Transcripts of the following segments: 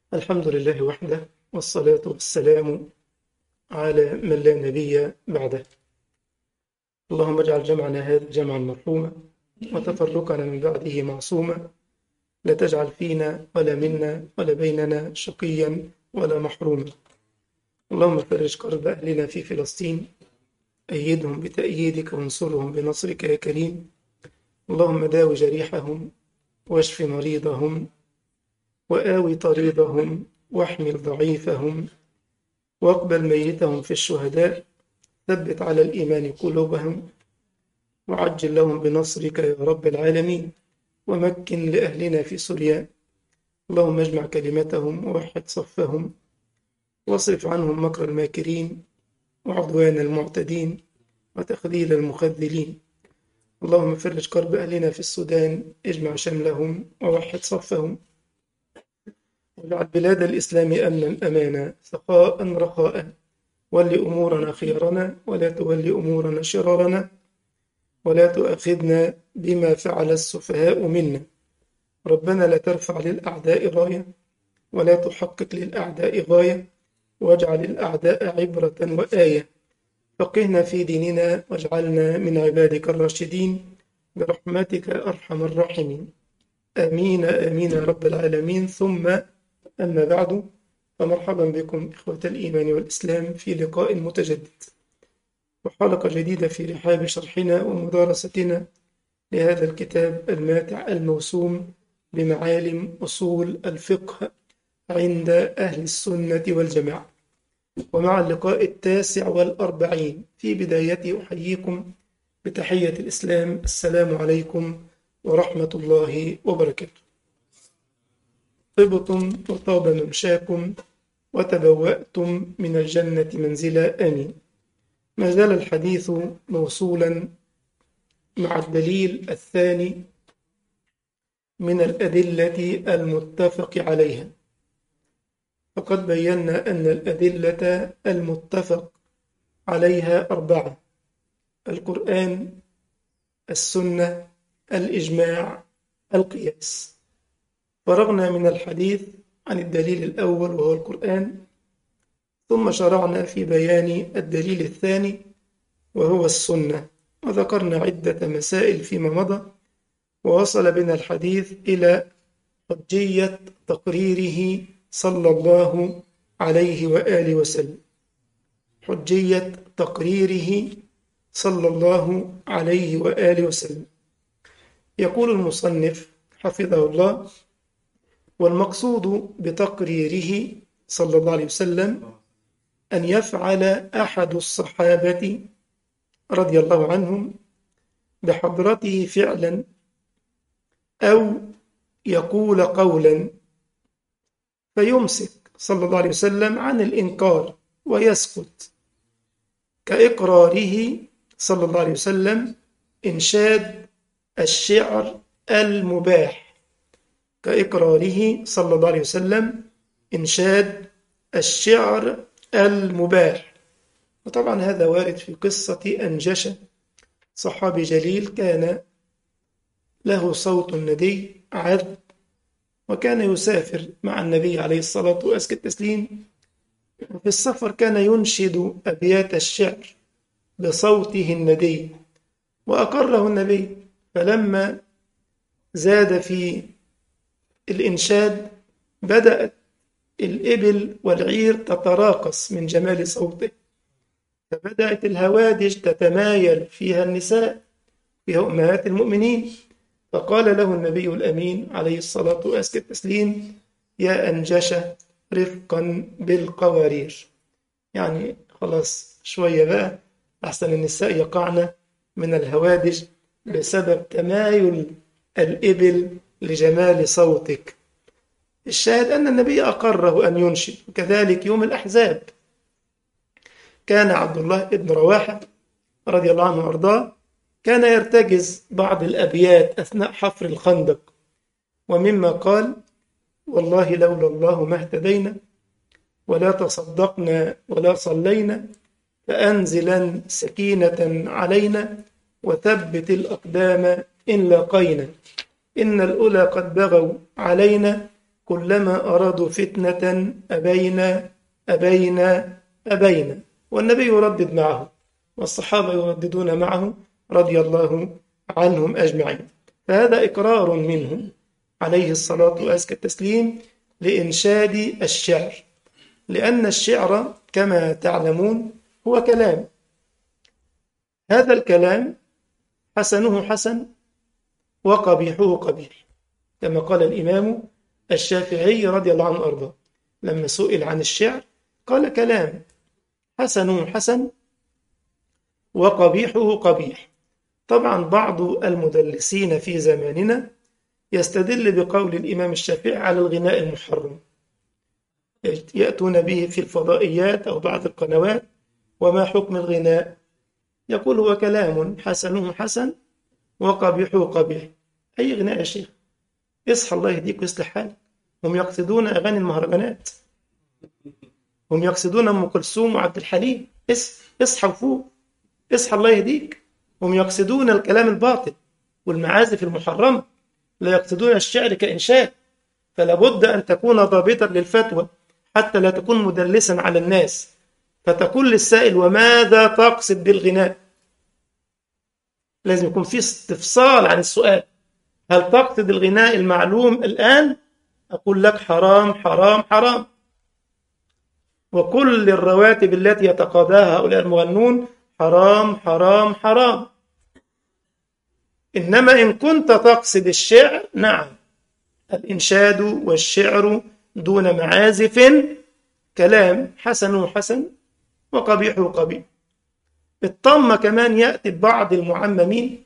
الحمد لله وحده والصلاة والسلام على من لا نبي بعده اللهم اجعل جمعنا هذا جمعا مرحوما وتفرقنا من بعده معصوما لا تجعل فينا ولا منا ولا بيننا شقيا ولا محروما اللهم فرج كرب أهلنا في فلسطين أيدهم بتأييدك وانصرهم بنصرك يا كريم اللهم داوي جريحهم واشف مريضهم وآوي طريضهم واحمل ضعيفهم واقبل ميتهم في الشهداء ثبت على الإيمان قلوبهم وعجل لهم بنصرك يا رب العالمين ومكن لأهلنا في سوريا اللهم اجمع كلمتهم ووحد صفهم واصرف عنهم مكر الماكرين وعدوان المعتدين وتخذيل المخذلين اللهم فرج كرب أهلنا في السودان اجمع شملهم ووحد صفهم واجعل بلاد الإسلام أمنا أمانا سخاء رخاء ول أمورنا خيرنا ولا تول أمورنا شرارنا ولا تؤاخذنا بما فعل السفهاء منا ربنا لا ترفع للأعداء راية ولا تحقق للأعداء غاية واجعل الأعداء عبرة وآية فقهنا في ديننا واجعلنا من عبادك الراشدين برحمتك أرحم الراحمين آمين آمين يا رب العالمين ثم أما بعد فمرحبا بكم إخوة الإيمان والإسلام في لقاء متجدد وحلقة جديدة في رحاب شرحنا ومدارستنا لهذا الكتاب الماتع الموسوم بمعالم أصول الفقه عند أهل السنة والجماعة ومع اللقاء التاسع والأربعين في بدايته أحييكم بتحية الإسلام السلام عليكم ورحمة الله وبركاته طبتم وطاب ممشاكم وتبوأتم من الجنة منزلا آمين ما زال الحديث موصولا مع الدليل الثاني من الأدلة المتفق عليها فقد بينا أن الأدلة المتفق عليها أربعة القرآن السنة الإجماع القياس فرغنا من الحديث عن الدليل الأول وهو القرآن ثم شرعنا في بيان الدليل الثاني وهو السنة وذكرنا عدة مسائل فيما مضى ووصل بنا الحديث إلى حجية تقريره صلى الله عليه وآله وسلم حجية تقريره صلى الله عليه وآله وسلم يقول المصنف حفظه الله والمقصود بتقريره صلى الله عليه وسلم أن يفعل أحد الصحابة رضي الله عنهم بحضرته فعلا أو يقول قولا فيمسك صلى الله عليه وسلم عن الإنكار ويسكت كإقراره صلى الله عليه وسلم إنشاد الشعر المباح كإقراره صلى الله عليه وسلم إنشاد الشعر المباح وطبعا هذا وارد في قصة أنجشة صحابي جليل كان له صوت ندي عذب وكان يسافر مع النبي عليه الصلاة وأزكى التسليم وفي السفر كان ينشد أبيات الشعر بصوته الندي وأقره النبي فلما زاد في الإنشاد بدأت الإبل والعير تتراقص من جمال صوته فبدأت الهوادج تتمايل فيها النساء فيها أمهات المؤمنين فقال له النبي الأمين عليه الصلاة وأزكى التسليم يا أنجشة رفقا بالقوارير يعني خلاص شوية بقى أحسن النساء يقعن من الهوادج بسبب تمايل الإبل لجمال صوتك الشاهد أن النبي أقره أن ينشد وكذلك يوم الأحزاب كان عبد الله بن رواحة رضي الله عنه وأرضاه كان يرتجز بعض الأبيات أثناء حفر الخندق ومما قال والله لولا الله ما اهتدينا ولا تصدقنا ولا صلينا فأنزلا سكينة علينا وثبت الأقدام إن لاقينا إن الأولى قد بغوا علينا كلما أرادوا فتنة أبينا أبينا أبينا والنبي يردد معه والصحابة يرددون معه رضي الله عنهم أجمعين فهذا إقرار منه عليه الصلاة وأزكى التسليم لإنشاد الشعر لأن الشعر كما تعلمون هو كلام هذا الكلام حسنه حسن وقبيحه قبيح كما قال الإمام الشافعي رضي الله عنه أرضاه لما سئل عن الشعر قال كلام حسنه حسن وقبيحه قبيح طبعا بعض المدلسين في زماننا يستدل بقول الإمام الشافعي على الغناء المحرم يأتون به في الفضائيات أو بعض القنوات وما حكم الغناء يقول هو كلام حسنه حسن وقبيحه قبيح أي غناء يا شيخ اصحى الله يهديك ويصلح حالك هم يقصدون أغاني المهرجانات هم يقصدون أم كلثوم وعبد الحليم اصحى وفوق اصحى الله يهديك هم يقصدون الكلام الباطل والمعازف المحرمة لا يقصدون الشعر كإنشاد فلا بد أن تكون ضابطا للفتوى حتى لا تكون مدلسا على الناس فتقول للسائل وماذا تقصد بالغناء لازم يكون في استفصال عن السؤال هل تقصد الغناء المعلوم الآن أقول لك حرام حرام حرام وكل الرواتب التي يتقاضاها هؤلاء المغنون حرام حرام حرام إنما إن كنت تقصد الشعر نعم الإنشاد والشعر دون معازف كلام حسن حسن وقبيح قبيح الطمة كمان يأتي بعض المعممين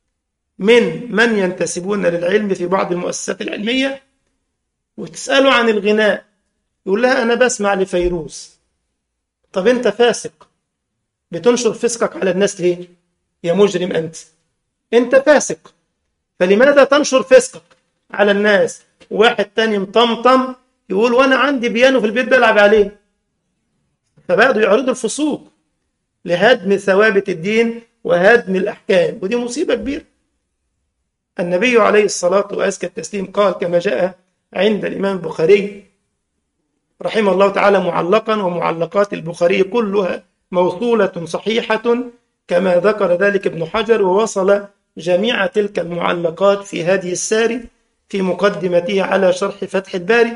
من من ينتسبون للعلم في بعض المؤسسات العلمية وتسأله عن الغناء يقول لها أنا بسمع لفيروز طب أنت فاسق بتنشر فسقك على الناس ليه يا مجرم أنت أنت فاسق فلماذا تنشر فسقك على الناس واحد تاني مطمطم يقول وأنا عندي بيانو في البيت بلعب عليه فبعدوا يعرضوا الفسوق لهدم ثوابت الدين وهدم الأحكام ودي مصيبة كبيرة النبي عليه الصلاة وأزكى التسليم قال كما جاء عند الإمام البخاري رحمه الله تعالى معلقا ومعلقات البخاري كلها موصولة صحيحة كما ذكر ذلك ابن حجر ووصل جميع تلك المعلقات في هذه الساري في مقدمته على شرح فتح الباري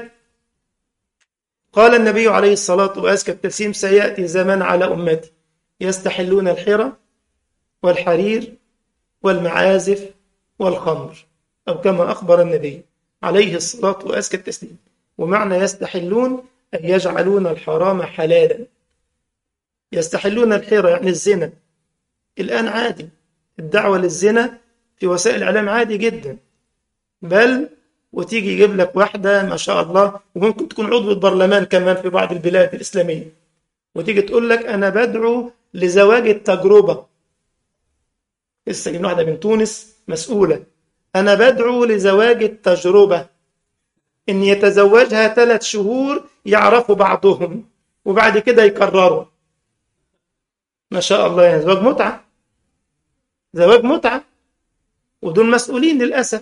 قال النبي عليه الصلاة وأزكى التسليم سيأتي زمان على أمتي يستحلون الحرى والحرير والمعازف والخمر أو كما أخبر النبي عليه الصلاة وأزكى التسليم ومعنى يستحلون أن يجعلون الحرام حلالا يستحلون الحرى يعني الزنا الآن عادي الدعوة للزنا في وسائل الإعلام عادي جدا بل وتيجي يجيب لك واحدة ما شاء الله وممكن تكون عضو برلمان كمان في بعض البلاد الإسلامية وتيجي تقول لك أنا بدعو لزواج التجربة لسه جبنا واحدة من تونس مسؤولة أنا بدعو لزواج التجربة إن يتزوجها ثلاث شهور يعرفوا بعضهم وبعد كده يكرروا ما شاء الله يعني زواج متعة زواج متعة ودول مسؤولين للأسف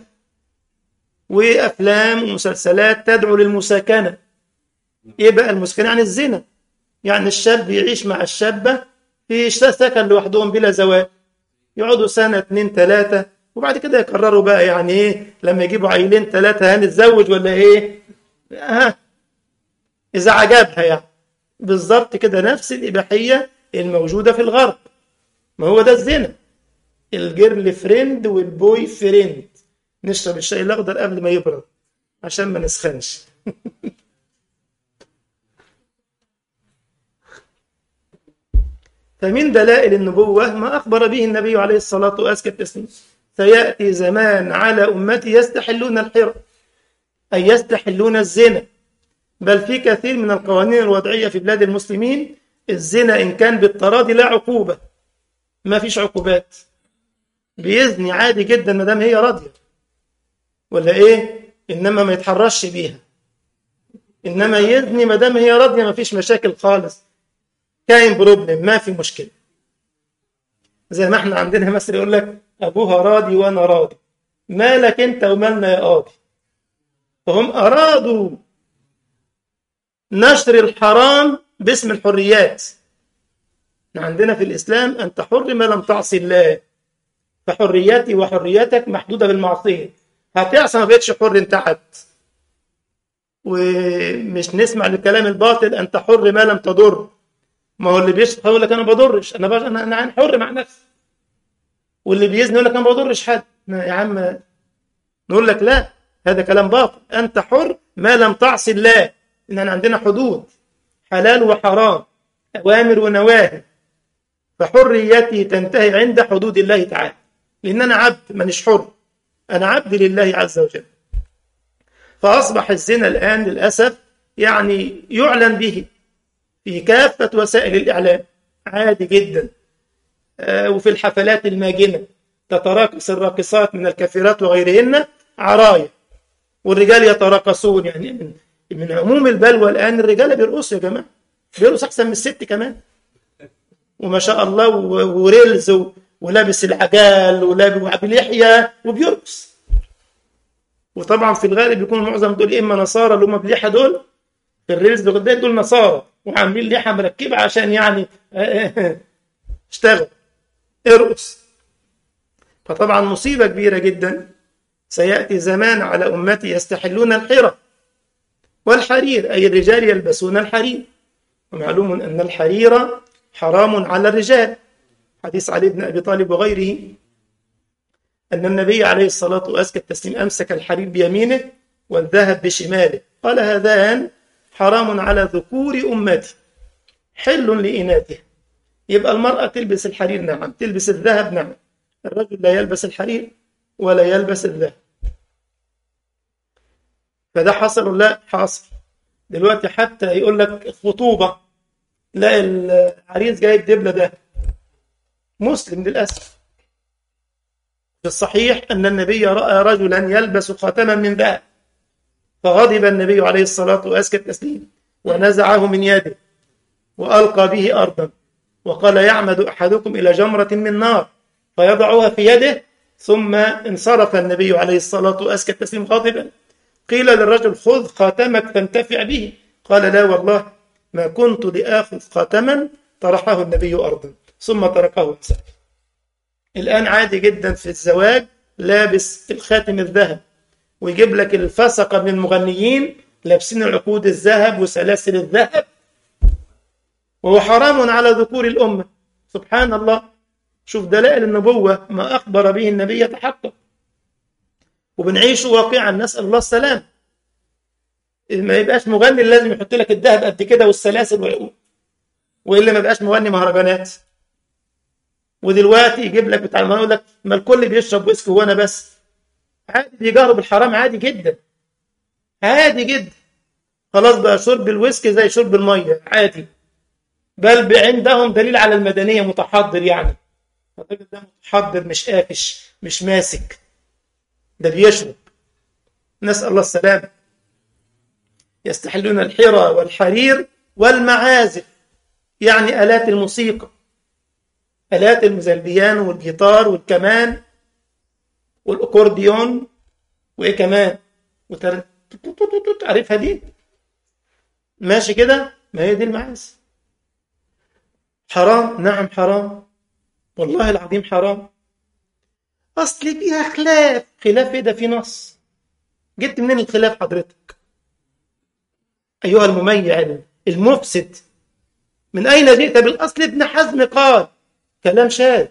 وأفلام ومسلسلات تدعو للمساكنة إيه بقى المساكنة يعني الزنا يعني الشاب يعيش مع الشابة في سكن لوحدهم بلا زواج يقعدوا سنة اتنين تلاتة وبعد كده يقرروا بقى يعني ايه لما يجيبوا عيلين ثلاثة هنتزوج ولا ايه ها إذا عجبها يعني بالظبط كده نفس الإباحية الموجودة في الغرب ما هو ده الزنا الجيرل فريند والبوي فريند نشرب الشاي الأخضر قبل ما يبرد عشان ما نسخنش فمن دلائل النبوة ما أخبر به النبي عليه الصلاة والسلام سيأتي زمان على أمتي يستحلون الحرى أي يستحلون الزنا بل في كثير من القوانين الوضعية في بلاد المسلمين الزنا إن كان بالتراضي لا عقوبة ما فيش عقوبات بيزني عادي جدا ما دام هي راضية ولا إيه إنما ما يتحرش بيها إنما يزني ما دام هي راضية ما فيش مشاكل خالص كاين بروبلم ما في مشكلة زي ما احنا عندنا مثل يقول لك أبوها راضي وأنا راضي مالك أنت ومالنا يا قاضي فهم أرادوا نشر الحرام باسم الحريات عندنا في الإسلام أنت حر ما لم تعصي الله فحرياتي وحرياتك محدودة بالمعصية هتعصى ما بقتش حر انت عبد ومش نسمع للكلام الباطل انت حر ما لم تضر ما هو اللي بيشرب يقول لك انا ما بضرش انا بش... انا انا حر مع نفسي واللي بيزني يقول لك انا ما بضرش حد يا عم نقول لك لا هذا كلام باطل انت حر ما لم تعصي الله ان عندنا حدود حلال وحرام اوامر ونواهي فحريتي تنتهي عند حدود الله تعالى لان انا عبد مانيش حر انا عبد لله عز وجل فاصبح الزنا الان للاسف يعني يعلن به في كافه وسائل الاعلام عادي جدا آه وفي الحفلات الماجنه تتراقص الراقصات من الكافرات وغيرهن عرايا والرجال يتراقصون يعني من, من عموم البلوى الان الرجال بيرقصوا يا جماعه بيرقص احسن من الست كمان وما شاء الله وريلز ولابس العجال ولابس بلحيه وبيرقص وطبعا في الغالب يكون معظم دول اما نصارى اللي هم بلحيه دول في الريلز دول دول نصارى وعاملين لحيه مركبه عشان يعني اشتغل ارقص فطبعا مصيبه كبيره جدا سياتي زمان على امتي يستحلون الحرى والحرير اي الرجال يلبسون الحرير ومعلوم ان الحرير حرام على الرجال حديث علي بن ابي طالب وغيره ان النبي عليه الصلاه وازكى التسليم امسك الحرير بيمينه والذهب بشماله قال هذان حرام على ذكور امتي حل لاناثها يبقى المراه تلبس الحرير نعم تلبس الذهب نعم الرجل لا يلبس الحرير ولا يلبس الذهب فده حصل ولا لا حاصل دلوقتي حتى يقول لك خطوبه لا العريس جايب دبله ده مسلم للاسف في الصحيح ان النبي راى رجلا يلبس خاتما من ذهب فغضب النبي عليه الصلاه وازكى التسليم ونزعه من يده والقى به ارضا وقال يعمد احدكم الى جمره من نار فيضعها في يده ثم انصرف النبي عليه الصلاه وازكى التسليم غاضبا قيل للرجل خذ خاتمك فانتفع به قال لا والله ما كنت لآخذ خاتما طرحه النبي أرضا ثم تركه إنسان الآن عادي جدا في الزواج لابس الخاتم الذهب ويجيب لك الفسقة من المغنيين لابسين العقود الذهب وسلاسل الذهب وهو حرام على ذكور الأمة سبحان الله شوف دلائل النبوة ما أخبر به النبي يتحقق وبنعيش واقعا نسأل الله السلام ما يبقاش مغني لازم يحط لك الذهب قد كده والسلاسل والعقود والا ما يبقاش مغني مهرجانات ودلوقتي يجيب لك بتاع يقول لك ما الكل بيشرب ويسكي وانا بس عادي بيجهروا بالحرام عادي جدا عادي جدا خلاص بقى شرب الويسكي زي شرب الميه عادي بل عندهم دليل على المدنيه متحضر يعني الراجل ده متحضر مش قافش مش ماسك ده بيشرب نسال الله السلامه يستحلون الحرى والحرير والمعازف يعني آلات الموسيقى آلات زي البيانو والجيتار والكمان والأكورديون وإيه كمان وتر... عارفها دي ماشي كده ما هي دي المعازف حرام نعم حرام والله العظيم حرام أصل فيها خلاف خلاف إيه ده في نص جبت منين الخلاف حضرتك أيها المميع المفسد من أين جئت بالأصل ابن حزم قال كلام شاذ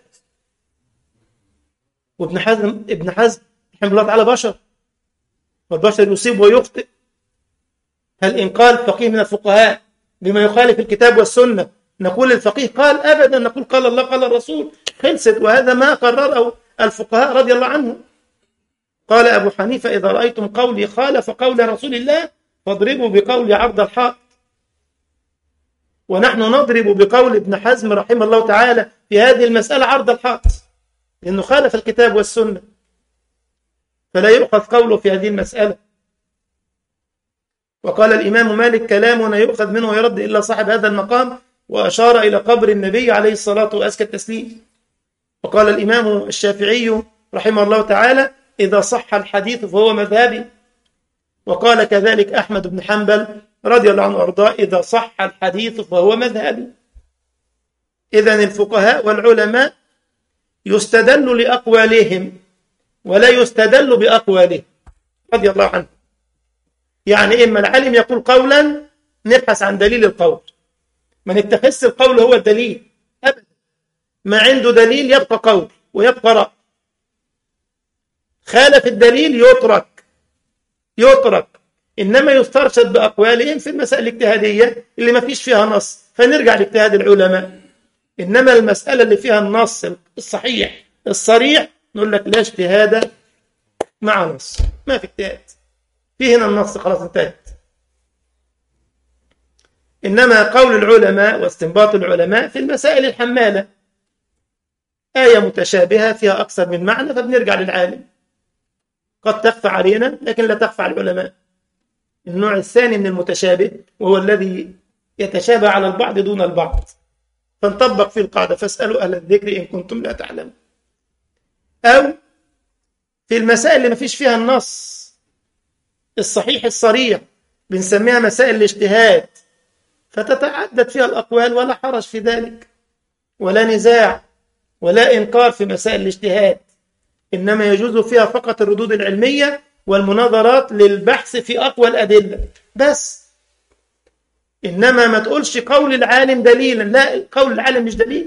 وابن حزم ابن حزم رحمه الله تعالى بشر والبشر يصيب ويخطئ هل إن قال فقيه من الفقهاء بما يخالف الكتاب والسنة نقول الفقيه قال أبدا نقول قال الله قال الرسول خلصت وهذا ما قرره الفقهاء رضي الله عنهم قال أبو حنيفة إذا رأيتم قولي خالف قول رسول الله فاضربوا بقول عرض الحائط ونحن نضرب بقول ابن حزم رحمه الله تعالى في هذه المسألة عرض الحائط لأنه خالف الكتاب والسنة فلا يؤخذ قوله في هذه المسألة وقال الإمام مالك كلامنا يؤخذ منه ويرد إلا صاحب هذا المقام وأشار إلى قبر النبي عليه الصلاة وأزكى التسليم وقال الإمام الشافعي رحمه الله تعالى إذا صح الحديث فهو مذهبي وقال كذلك أحمد بن حنبل رضي الله عنه وارضاه إذا صح الحديث فهو مذهبي إذا الفقهاء والعلماء يستدل لأقوالهم ولا يستدل بأقوالهم رضي الله عنه يعني إما العالم يقول قولا نبحث عن دليل القول ما نتخذش القول هو الدليل أبدا ما عنده دليل يبقى قول ويبقى رأي خالف الدليل يترك يترك إنما يسترشد بأقوالهم في المسائل الاجتهادية اللي ما فيش فيها نص فنرجع لاجتهاد العلماء إنما المسألة اللي فيها النص الصحيح الصريح نقول لك لا اجتهاد مع نص ما في اجتهاد في هنا النص خلاص انتهت إنما قول العلماء واستنباط العلماء في المسائل الحمالة آية متشابهة فيها أكثر من معنى فبنرجع للعالم قد تخفى علينا لكن لا تخفى على العلماء النوع الثاني من المتشابه وهو الذي يتشابه على البعض دون البعض فنطبق فيه القاعدة فاسألوا أهل الذكر إن كنتم لا تعلمون أو في المسائل اللي ما فيش فيها النص الصحيح الصريح بنسميها مسائل الاجتهاد فتتعدد فيها الأقوال ولا حرج في ذلك ولا نزاع ولا إنكار في مسائل الاجتهاد إنما يجوز فيها فقط الردود العلمية والمناظرات للبحث في أقوى الأدلة بس إنما ما تقولش قول العالم دليلا لا قول العالم مش دليل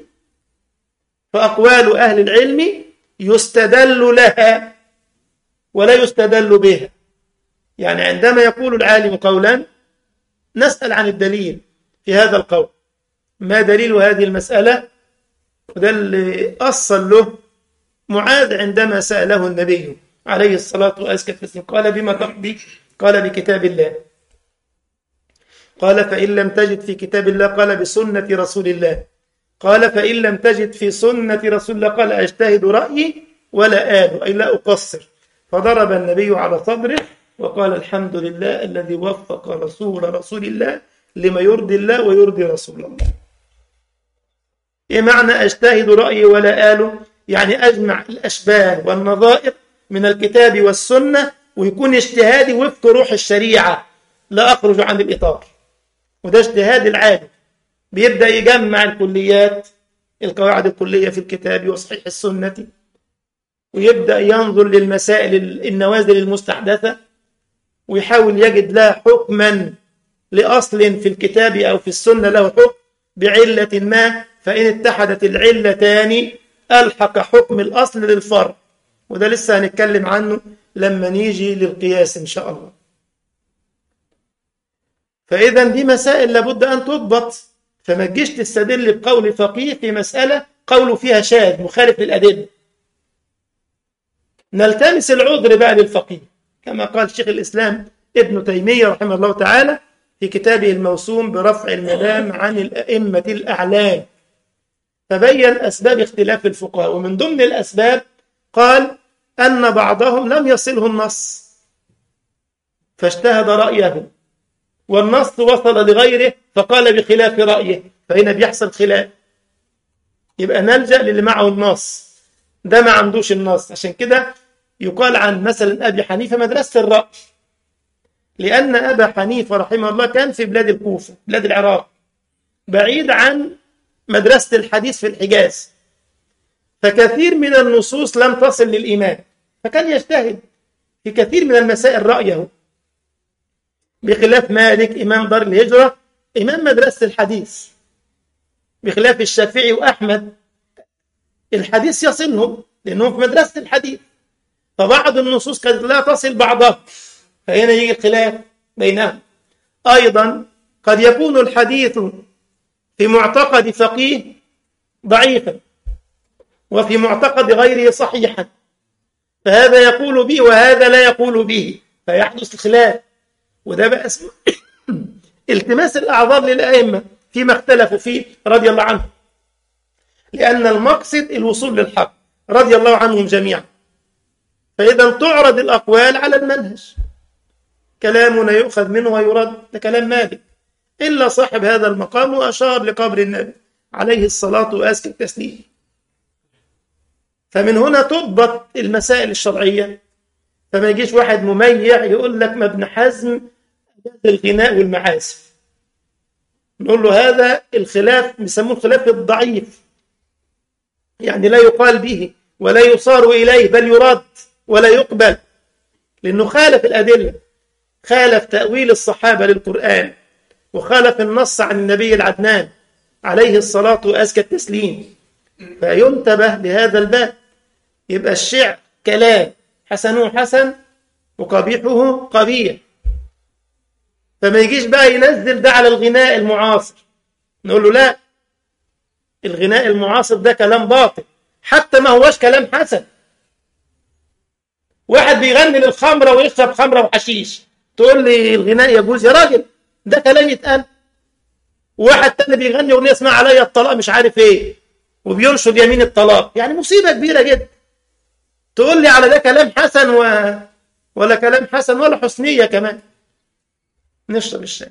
فأقوال أهل العلم يستدل لها ولا يستدل بها يعني عندما يقول العالم قولا نسأل عن الدليل في هذا القول ما دليل هذه المسألة وده اللي أصل له معاذ عندما سأله النبي عليه الصلاة والسلام قال بما تقضي قال بكتاب الله قال فإن لم تجد في كتاب الله قال بسنة رسول الله قال فإن لم تجد في سنة رسول الله قال أجتهد رأيي ولا آل أي لا أقصر فضرب النبي على صدره وقال الحمد لله الذي وفق رسول رسول الله لما يرضي الله ويرضي رسول الله إيه معنى أجتهد رأيي ولا آل يعني أجمع الأشباه والنظائر من الكتاب والسنة ويكون اجتهادي وفق روح الشريعة لا أخرج عن الإطار وده اجتهاد العالم بيبدأ يجمع الكليات القواعد الكلية في الكتاب وصحيح السنة ويبدأ ينظر للمسائل النوازل المستحدثة ويحاول يجد لها حكما لأصل في الكتاب أو في السنة له حكم بعلة ما فإن اتحدت العلتان ألحق حكم الأصل للفرع وده لسه هنتكلم عنه لما نيجي للقياس إن شاء الله فإذا دي مسائل لابد أن تضبط فما تجيش تستدل بقول فقيه في مسألة قوله فيها شاذ مخالف للأدلة نلتمس العذر بقى للفقيه كما قال شيخ الإسلام ابن تيمية رحمه الله تعالى في كتابه الموسوم برفع الملام عن الأئمة الأعلام فبين أسباب اختلاف الفقهاء ومن ضمن الأسباب قال أن بعضهم لم يصله النص فاجتهد رأيه والنص وصل لغيره فقال بخلاف رأيه فهنا بيحصل خلاف يبقى نلجأ للي معه النص ده ما عندوش النص عشان كده يقال عن مثلا أبي حنيفة مدرسة الرأي لأن أبا حنيفة رحمه الله كان في بلاد الكوفة بلاد العراق بعيد عن مدرسة الحديث في الحجاز فكثير من النصوص لم تصل للإمام فكان يجتهد في كثير من المسائل رأيه بخلاف مالك إمام دار الهجرة إمام مدرسة الحديث بخلاف الشافعي وأحمد الحديث يصلهم لأنهم في مدرسة الحديث فبعض النصوص كانت لا تصل بعضها فهنا يجي الخلاف بينهم أيضا قد يكون الحديث في معتقد فقيه ضعيفا وفي معتقد غيره صحيحا فهذا يقول به وهذا لا يقول به فيحدث الخلاف وده بقى اسمه التماس الأعذار للأئمة فيما اختلفوا فيه رضي الله عنهم لأن المقصد الوصول للحق رضي الله عنهم جميعا فإذا تعرض الأقوال على المنهج كلامنا يؤخذ منه ويرد ده كلام مالك إلا صاحب هذا المقام وأشار لقبر النبي عليه الصلاة وأزكى التسليم فمن هنا تضبط المسائل الشرعية فما يجيش واحد مميع يقول لك ما ابن حزم الغناء والمعازف نقول له هذا الخلاف بيسموه الخلاف الضعيف يعني لا يقال به ولا يصار إليه بل يرد ولا يقبل لأنه خالف الأدلة خالف تأويل الصحابة للقرآن وخالف النص عن النبي العدنان عليه الصلاة وأزكى التسليم فينتبه لهذا الباب يبقى الشعر كلام حسنه حسن وقبيحه قبيح فما يجيش بقى ينزل ده على الغناء المعاصر نقول له لا الغناء المعاصر ده كلام باطل حتى ما هوش كلام حسن واحد بيغني للخمرة ويشرب خمرة وحشيش تقول لي الغناء يجوز يا راجل ده كلام يتقال واحد تاني بيغني اغنيه اسمها عليا الطلاق مش عارف ايه وبينشر يمين الطلاق يعني مصيبه كبيره جدا تقول لي على ده كلام حسن و... ولا كلام حسن ولا حسنيه كمان نشرب الشاي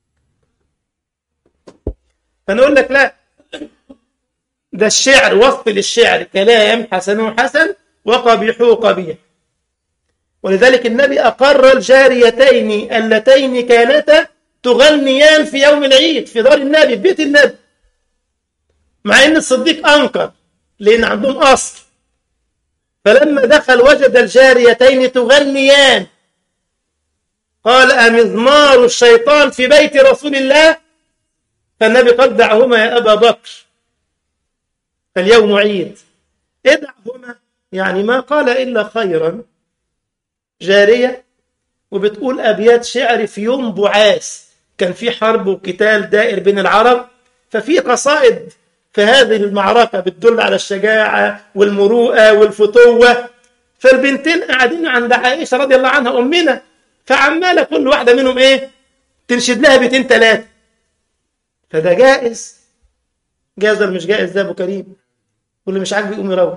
فنقول لك لا ده الشعر وصف للشعر كلام حسنه حسن وقبيحه قبيح ولذلك النبي أقر الجاريتين اللتين كانتا تغنيان في يوم العيد في دار النبي في بيت النبي مع ان الصديق انكر لان عندهم اصل فلما دخل وجد الجاريتين تغنيان قال أمزمار الشيطان في بيت رسول الله فالنبي قال دعهما يا أبا بكر فاليوم عيد ادعهما يعني ما قال إلا خيرا جارية وبتقول أبيات شعر في يوم بعاث كان في حرب وقتال دائر بين العرب ففي قصائد في هذه المعركة بتدل على الشجاعة والمروءة والفتوة فالبنتين قاعدين عند عائشة رضي الله عنها أمنا فعمالة كل واحدة منهم إيه تنشد لها بيتين ثلاثة فده جائز جائز ولا مش جائز ده أبو كريم واللي مش عاجبه يقوم يروح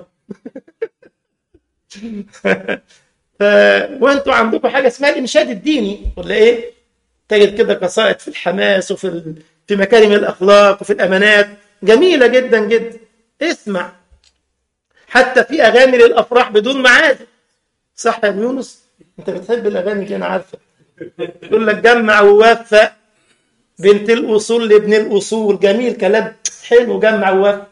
ف... وانتوا عندكم حاجه اسمها الانشاد الديني ولا ايه؟ تجد كده قصائد في الحماس وفي ال... في مكارم الاخلاق وفي الامانات جميله جدا جدا اسمع حتى في اغاني للافراح بدون معازف صح يا ابو يونس؟ انت بتحب الاغاني دي انا عارفه يقول لك جمع ووفق بنت الاصول لابن الاصول جميل كلام حلو جمع ووفق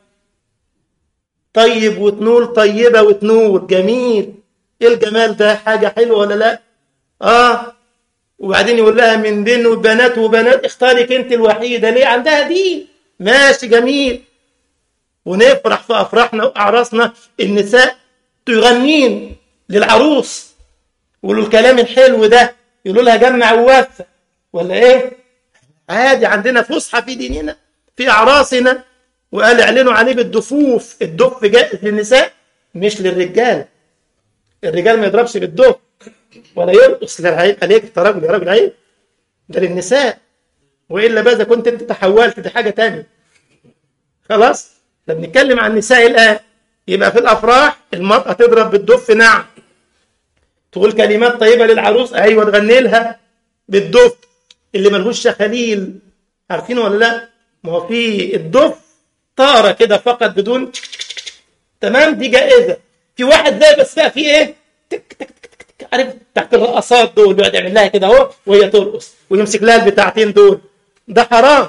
طيب وتنول طيبه وتنول جميل ايه الجمال ده حاجه حلوه ولا لا اه وبعدين يقول لها من بين وبنات وبنات اختارك انت الوحيده ليه عندها دين ماشي جميل ونفرح في افراحنا واعراسنا النساء تغنين للعروس يقولوا الكلام الحلو ده يقولوا لها جمع ووفى ولا ايه عادي عندنا فسحه في ديننا في اعراسنا وقال اعلنوا عليه بالدفوف الدف جائز للنساء مش للرجال الرجال ما يضربش بالدف ولا يرقص لا عيب عليك انت راجل يا راجل عيب ده للنساء والا بقى اذا كنت انت تحولت دي حاجه تانية خلاص ده بنتكلم عن النساء الان يبقى في الافراح المراه تضرب بالدف نعم تقول كلمات طيبه للعروس ايوه تغني لها بالدف اللي ملهوش شخاليل عارفين ولا لا ما هو في الدف طاره كده فقط بدون تمام دي جائزه في واحد زي بس بقى في ايه تك تك تك تك عارف تحت الرقصات دول بيقعد يعمل لها كده اهو وهي ترقص ويمسك لها البتاعتين دول ده حرام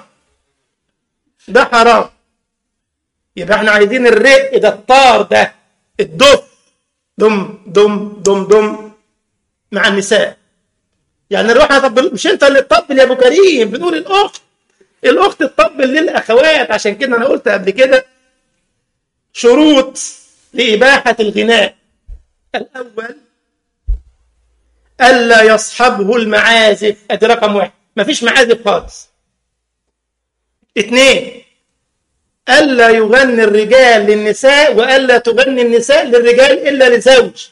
ده حرام يبقى احنا عايزين الرق ده الطار ده الدف دم دم دم دم مع النساء يعني نروح طب مش انت اللي تطبل يا ابو كريم بنقول الاخت الاخت تطبل للاخوات عشان كده انا قلت قبل كده شروط لإباحة الغناء الأول ألا يصحبه المعازف أدي رقم واحد مفيش معازف خالص اثنين ألا يغني الرجال للنساء وألا تغني النساء للرجال إلا لزوج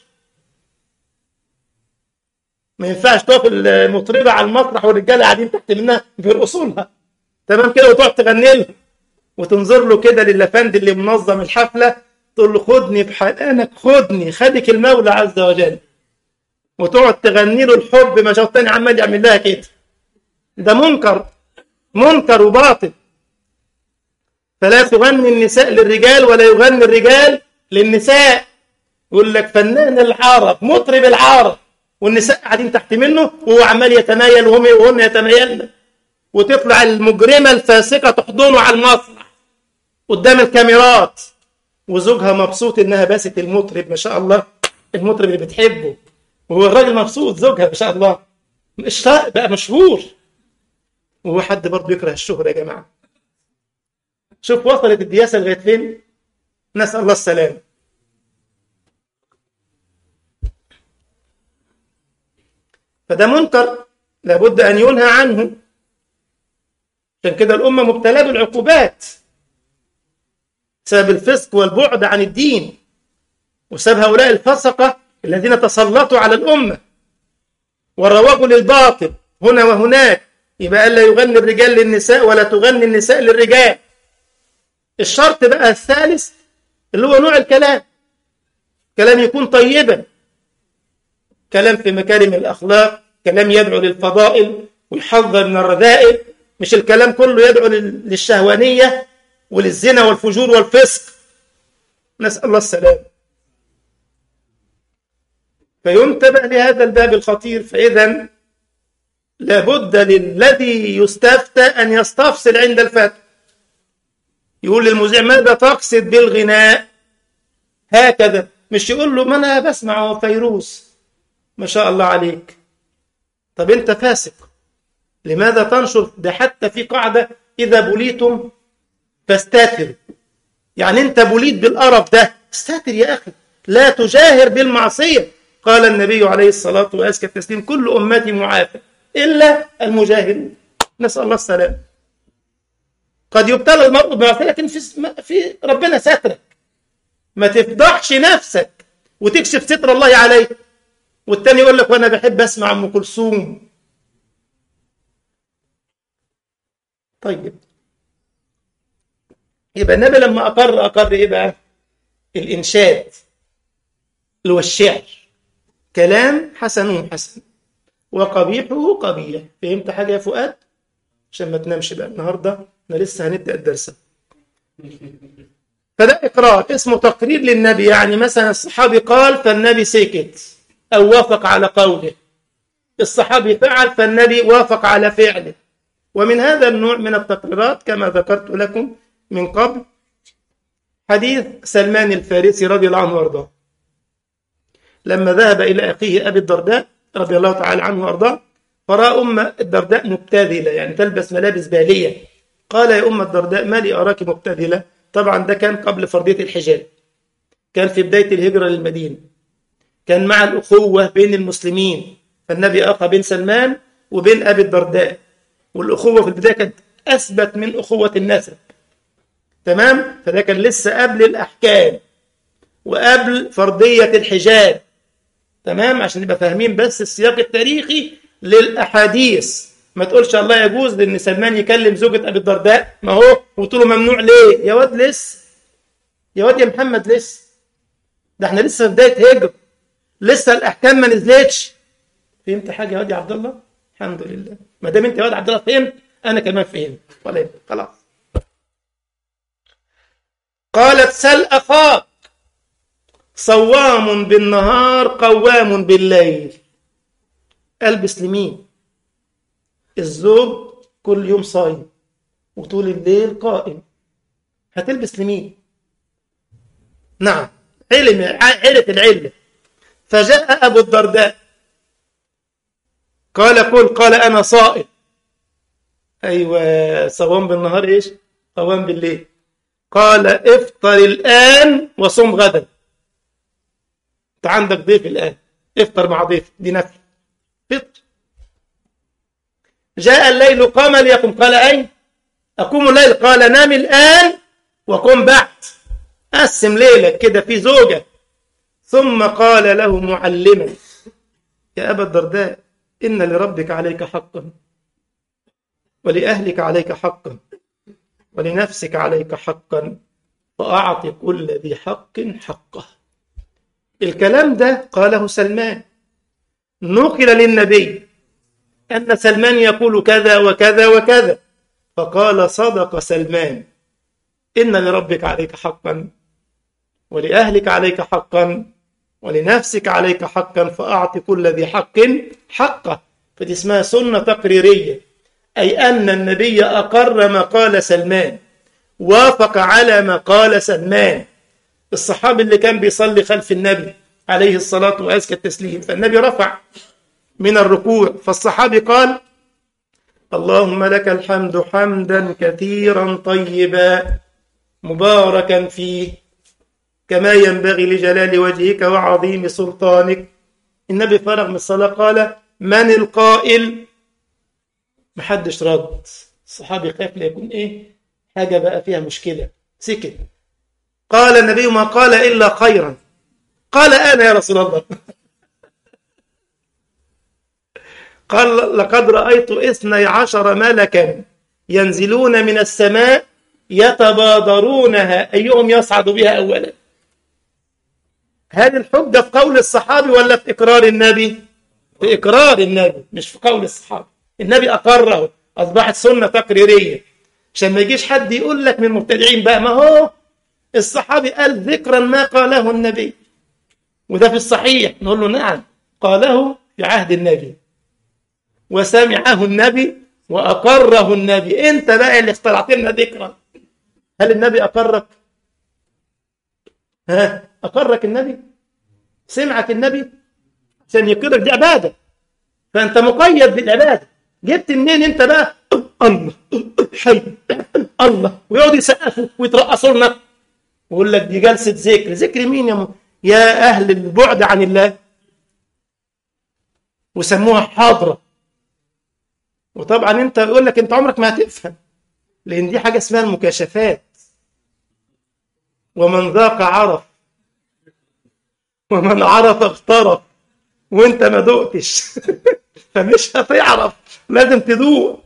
ما ينفعش تقف المطربة على المسرح والرجالة قاعدين تحت منها بيرقصوا لها تمام كده وتقعد تغني له وتنظر له كده للافندي اللي منظم الحفله تقول له خدني بحنانك خدني خدك المولى عز وجل وتقعد تغني له الحب ما شاء التاني عمال يعمل لها كده ده منكر منكر وباطل فلا تغني النساء للرجال ولا يغني الرجال للنساء يقول لك فنان العرب مطرب العرب والنساء قاعدين تحت منه وهو عمال يتمايل وهم وهن يتمايلن وتطلع المجرمة الفاسقة تحضنه على المسرح قدام الكاميرات وزوجها مبسوط انها باست المطرب ما شاء الله المطرب اللي بتحبه وهو الراجل مبسوط زوجها ما شاء الله مش بقى مشهور وهو حد برضه يكره الشهرة يا جماعة شوف وصلت الدياسة لغاية فين نسأل الله السلامة فده منكر لابد أن ينهى عنه عشان كده الأمة مبتلاة بالعقوبات بسبب الفسق والبعد عن الدين وسبب هؤلاء الفسقة الذين تسلطوا على الأمة والرواج للباطل هنا وهناك يبقى لا يغني الرجال للنساء ولا تغني النساء للرجال الشرط بقى الثالث اللي هو نوع الكلام كلام يكون طيبا كلام في مكارم الأخلاق كلام يدعو للفضائل ويحذر من الرذائل مش الكلام كله يدعو للشهوانية وللزنا والفجور والفسق نسأل الله السلام فينتبه لهذا الباب الخطير فإذا لابد للذي يستفتى أن يستفصل عند الفتوى يقول للمذيع ماذا تقصد بالغناء هكذا مش يقول له ما أنا بسمع فيروز ما شاء الله عليك طب أنت فاسق لماذا تنشر ده حتى في قاعدة إذا بليتم فاستاتروا يعني أنت بليت بالقرف ده استاتر يا أخي لا تجاهر بالمعصية قال النبي عليه الصلاة وأزكى التسليم كل أمتي معافى إلا المجاهرين نسأل الله السلام قد يبتلى المرء بمعصية لكن في, في ربنا سترك ما تفضحش نفسك وتكشف ستر الله عليك والتاني يقول لك وانا بحب اسمع ام كلثوم طيب يبقى النبي لما اقر اقر ايه بقى الانشاد اللي هو الشعر كلام حسنه حسن وقبيحه قبيح فهمت حاجه يا فؤاد عشان ما تنامش بقى النهارده احنا لسه هنبدا الدرس فده اقرار اسمه تقرير للنبي يعني مثلا الصحابي قال فالنبي سكت او وافق على قوله الصحابي فعل فالنبي وافق على فعله ومن هذا النوع من التقريرات كما ذكرت لكم من قبل حديث سلمان الفارسي رضي الله عنه وارضاه لما ذهب الى اخيه ابي الدرداء رضي الله تعالى عنه وارضاه فراى ام الدرداء مبتذله يعني تلبس ملابس باليه قال يا ام الدرداء ما لي اراك مبتذله طبعا ده كان قبل فرضيه الحجاب كان في بدايه الهجره للمدينه كان مع الاخوه بين المسلمين فالنبي اخى بين سلمان وبين ابي الدرداء والاخوه في البدايه كانت اثبت من اخوه النسب تمام فده كان لسه قبل الاحكام وقبل فرضيه الحجاب تمام عشان نبقى فاهمين بس السياق التاريخي للاحاديث ما تقولش الله يجوز ان سلمان يكلم زوجة ابي الدرداء ما هو وقلت له ممنوع ليه يا واد لسه يا واد يا محمد لسه ده احنا لسه في بدايه هجره لسه الاحكام ما نزلتش فهمت حاجه يا واد يا عبد الله الحمد لله ما دام انت يا واد عبد الله فهمت انا كمان فهمت ولا يبقى. خلاص قالت سل اخاك صوام بالنهار قوام بالليل البس لمين الزوج كل يوم صايم وطول الليل قائم هتلبس لمين نعم علم عرف العلة فجاء أبو الدرداء قال قل قال أنا صائم أيوة صوام بالنهار إيش قوام بالليل قال افطر الآن وصم غدا أنت عندك ضيف الآن افطر مع ضيف دي نفل فطر جاء الليل قام ليقم قال أين أقوم الليل قال نام الآن وقم بعد قسم ليلك كده في زوجة ثم قال له معلما يا أبا الدرداء إن لربك عليك حقا ولأهلك عليك حقا ولنفسك عليك حقا فأعط كل ذي حق حقه الكلام ده قاله سلمان نقل للنبي أن سلمان يقول كذا وكذا وكذا فقال صدق سلمان إن لربك عليك حقا ولأهلك عليك حقا ولنفسك عليك حقا فأعط كل ذي حق حقه فدي اسمها سنة تقريرية أي أن النبي أقر ما قال سلمان وافق على ما قال سلمان الصحابي اللي كان بيصلي خلف النبي عليه الصلاة وأزكى التسليم فالنبي رفع من الركوع فالصحابي قال اللهم لك الحمد حمدا كثيرا طيبا مباركا فيه كما ينبغي لجلال وجهك وعظيم سلطانك النبي فرغ من الصلاة قال من القائل محدش رد الصحابي خاف ليكون ايه حاجة بقى فيها مشكلة سكت قال النبي ما قال إلا خيرا قال أنا يا رسول الله قال لقد رأيت اثني عشر ملكا ينزلون من السماء يتبادرونها أيهم يصعد بها أولا هل الحجة في قول الصحابي ولا في إقرار النبي في إقرار النبي مش في قول الصحابي النبي أقره أصبحت سنة تقريرية عشان ما يجيش حد يقول لك من المبتدعين بقى ما هو الصحابي قال ذكرا ما قاله النبي وده في الصحيح نقول له نعم قاله في عهد النبي وسمعه النبي وأقره النبي أنت بقى اللي اخترعت لنا ذكرا هل النبي أقرك؟ ها أقرك النبي؟ سمعك النبي؟ عشان يقرك دي عبادة فأنت مقيد بالعبادة جبت منين أنت بقى؟ الله حي الله ويقعدوا يسقفوا ويترقصوا لنا ويقول لك دي جلسة ذكر ذكر مين يا م... يا أهل البعد عن الله وسموها حاضرة وطبعا انت يقول لك انت عمرك ما هتفهم لان دي حاجه اسمها المكاشفات ومن ذاق عرف ومن عرف اغترف وانت ما دقتش فمش هتعرف لازم تدوق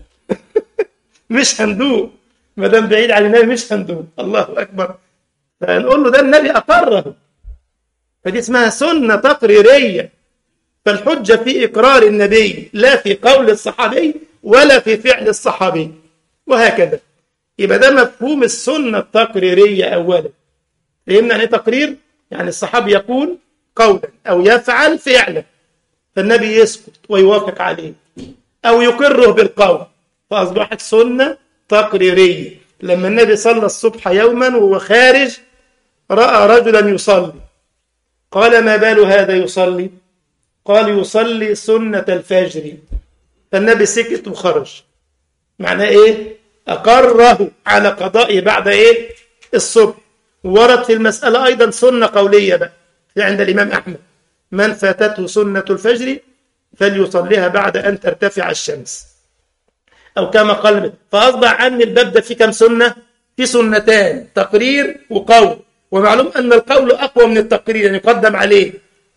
مش هندوق ما دام بعيد عن النبي مش هندوق الله اكبر فنقول له ده النبي اقره فدي اسمها سنه تقريريه فالحجه في اقرار النبي لا في قول الصحابي ولا في فعل الصحابي وهكذا يبقى ده مفهوم السنة التقريرية أولا فهمنا أن تقرير يعني الصحابي يقول قولا أو يفعل فعلا فالنبي يسكت ويوافق عليه أو يقره بالقول فأصبحت سنة تقريرية لما النبي صلى الصبح يوما وهو خارج رأى رجلا يصلي قال ما بال هذا يصلي قال يصلي سنة الفجر فالنبي سكت وخرج معناه ايه اقره على قضائه بعد ايه الصبح ورد في المسألة ايضا سنة قولية بقى عند الامام احمد من فاتته سنة الفجر فليصليها بعد ان ترتفع الشمس او كما قال فاصبح عني الباب ده في كم سنة في سنتان تقرير وقول ومعلوم ان القول اقوى من التقرير يعني يقدم عليه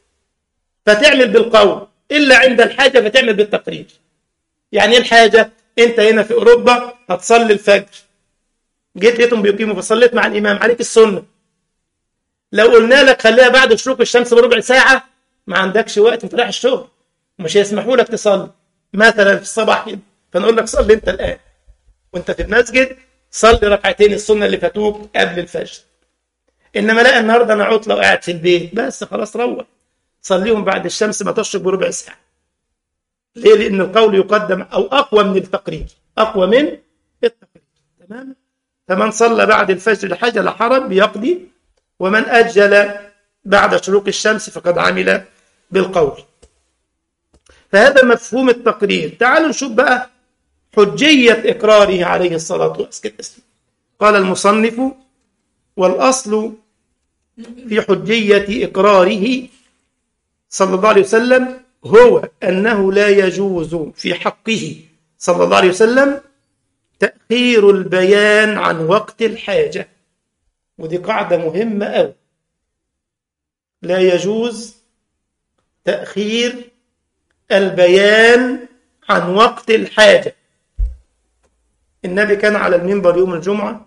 فتعمل بالقول الا عند الحاجة فتعمل بالتقرير يعني ايه الحاجة؟ انت هنا في اوروبا هتصلي الفجر جيت لقيتهم بيقيموا فصليت مع الامام عليك السنة لو قلنا لك خليها بعد شروق الشمس بربع ساعة ما عندكش وقت وتروح الشغل مش هيسمحوا لك تصلي مثلا في الصباح كده فنقول لك صلي انت الان وانت في المسجد صلي ركعتين السنة اللي فاتوك قبل الفجر انما لا النهارده انا عطله وقاعد في البيت بس خلاص روح صليهم بعد الشمس ما تشرق بربع ساعه ليه؟ لأن القول يقدم أو أقوى من التقرير أقوى من التقرير تمام فمن صلى بعد الفجر الحاجة لا حرج يقضي ومن أجل بعد شروق الشمس فقد عمل بالقول فهذا مفهوم التقرير تعالوا نشوف بقى حجية إقراره عليه الصلاة والسلام قال المصنف والأصل في حجية إقراره صلى الله عليه وسلم هو أنه لا يجوز في حقه صلى الله عليه وسلم تأخير البيان عن وقت الحاجة ودي قاعدة مهمة أوي لا يجوز تأخير البيان عن وقت الحاجة النبي كان على المنبر يوم الجمعة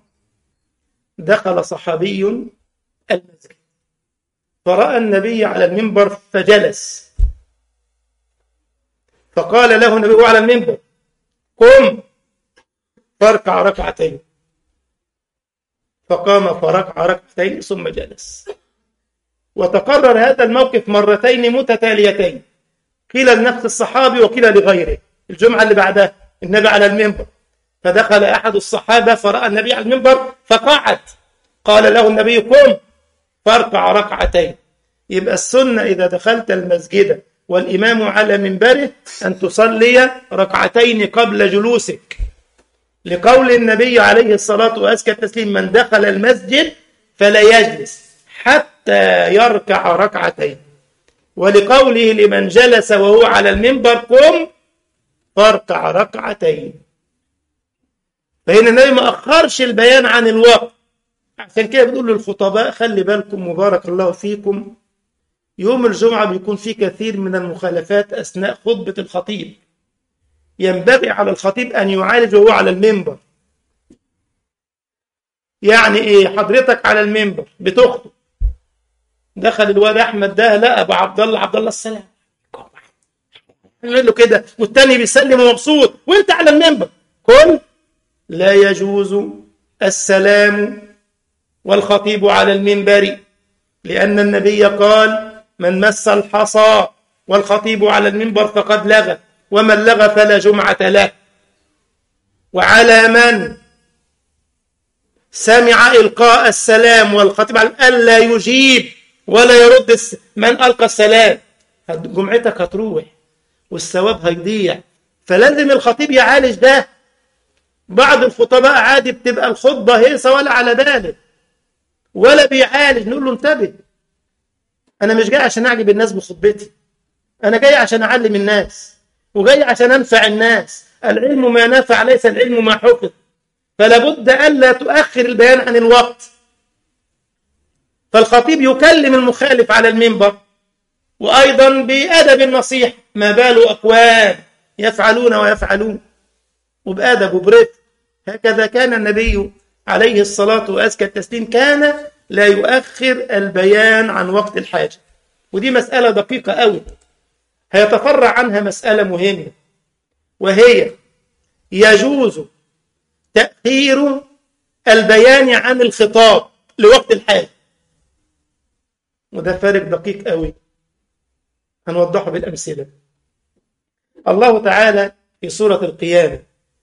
دخل صحابي المسجد فرأى النبي على المنبر فجلس فقال له النبي على المنبر قم فاركع ركعتين فقام فركع ركعتين ثم جلس وتكرر هذا الموقف مرتين متتاليتين قيل لنفس الصحابي وقيل لغيره الجمعة اللي بعدها النبي على المنبر فدخل أحد الصحابة فرأى النبي على المنبر فقعد قال له النبي قم فاركع ركعتين يبقى السنة إذا دخلت المسجد والإمام على منبره أن تصلي ركعتين قبل جلوسك لقول النبي عليه الصلاة وأزكى التسليم من دخل المسجد فلا يجلس حتى يركع ركعتين ولقوله لمن جلس وهو على المنبر قم فاركع ركعتين فهنا النبي ما أخرش البيان عن الوقت عشان كده بنقول للخطباء خلي بالكم مبارك الله فيكم يوم الجمعة بيكون فيه كثير من المخالفات أثناء خطبة الخطيب ينبغي على الخطيب أن يعالج وهو على المنبر يعني إيه حضرتك على المنبر بتخطب دخل الواد أحمد ده لا أبو عبد الله عبد الله السلام يقول له كده والتاني بيسلم ومبسوط وانت على المنبر قل لا يجوز السلام والخطيب على المنبر لأن النبي قال من مس الحصى والخطيب على المنبر فقد لغى ومن لغى فلا جمعة له وعلى من سمع إلقاء السلام والخطيب على ألا يجيب ولا يرد الس... من ألقى السلام جمعتك هتروح والثواب هيضيع فلازم الخطيب يعالج ده بعض الخطباء عادي بتبقى الخطبة هيصة ولا على باله ولا بيعالج نقول له انتبه أنا مش جاي عشان أعجب الناس بخطبتي أنا جاي عشان أعلم الناس وجاي عشان أنفع الناس العلم ما نفع ليس العلم ما حفظ فلا بد ألا تؤخر البيان عن الوقت فالخطيب يكلم المخالف على المنبر وأيضا بأدب النصيحة ما بال أقوام يفعلون ويفعلون وبأدب وبرفق هكذا كان النبي عليه الصلاة وأزكى التسليم كان لا يؤخر البيان عن وقت الحاجة ودي مسألة دقيقة أوي هيتفرع عنها مسألة مهمة وهي يجوز تأخير البيان عن الخطاب لوقت الحاجة وده فارق دقيق قوي هنوضحه بالأمثلة الله تعالى في سورة القيامة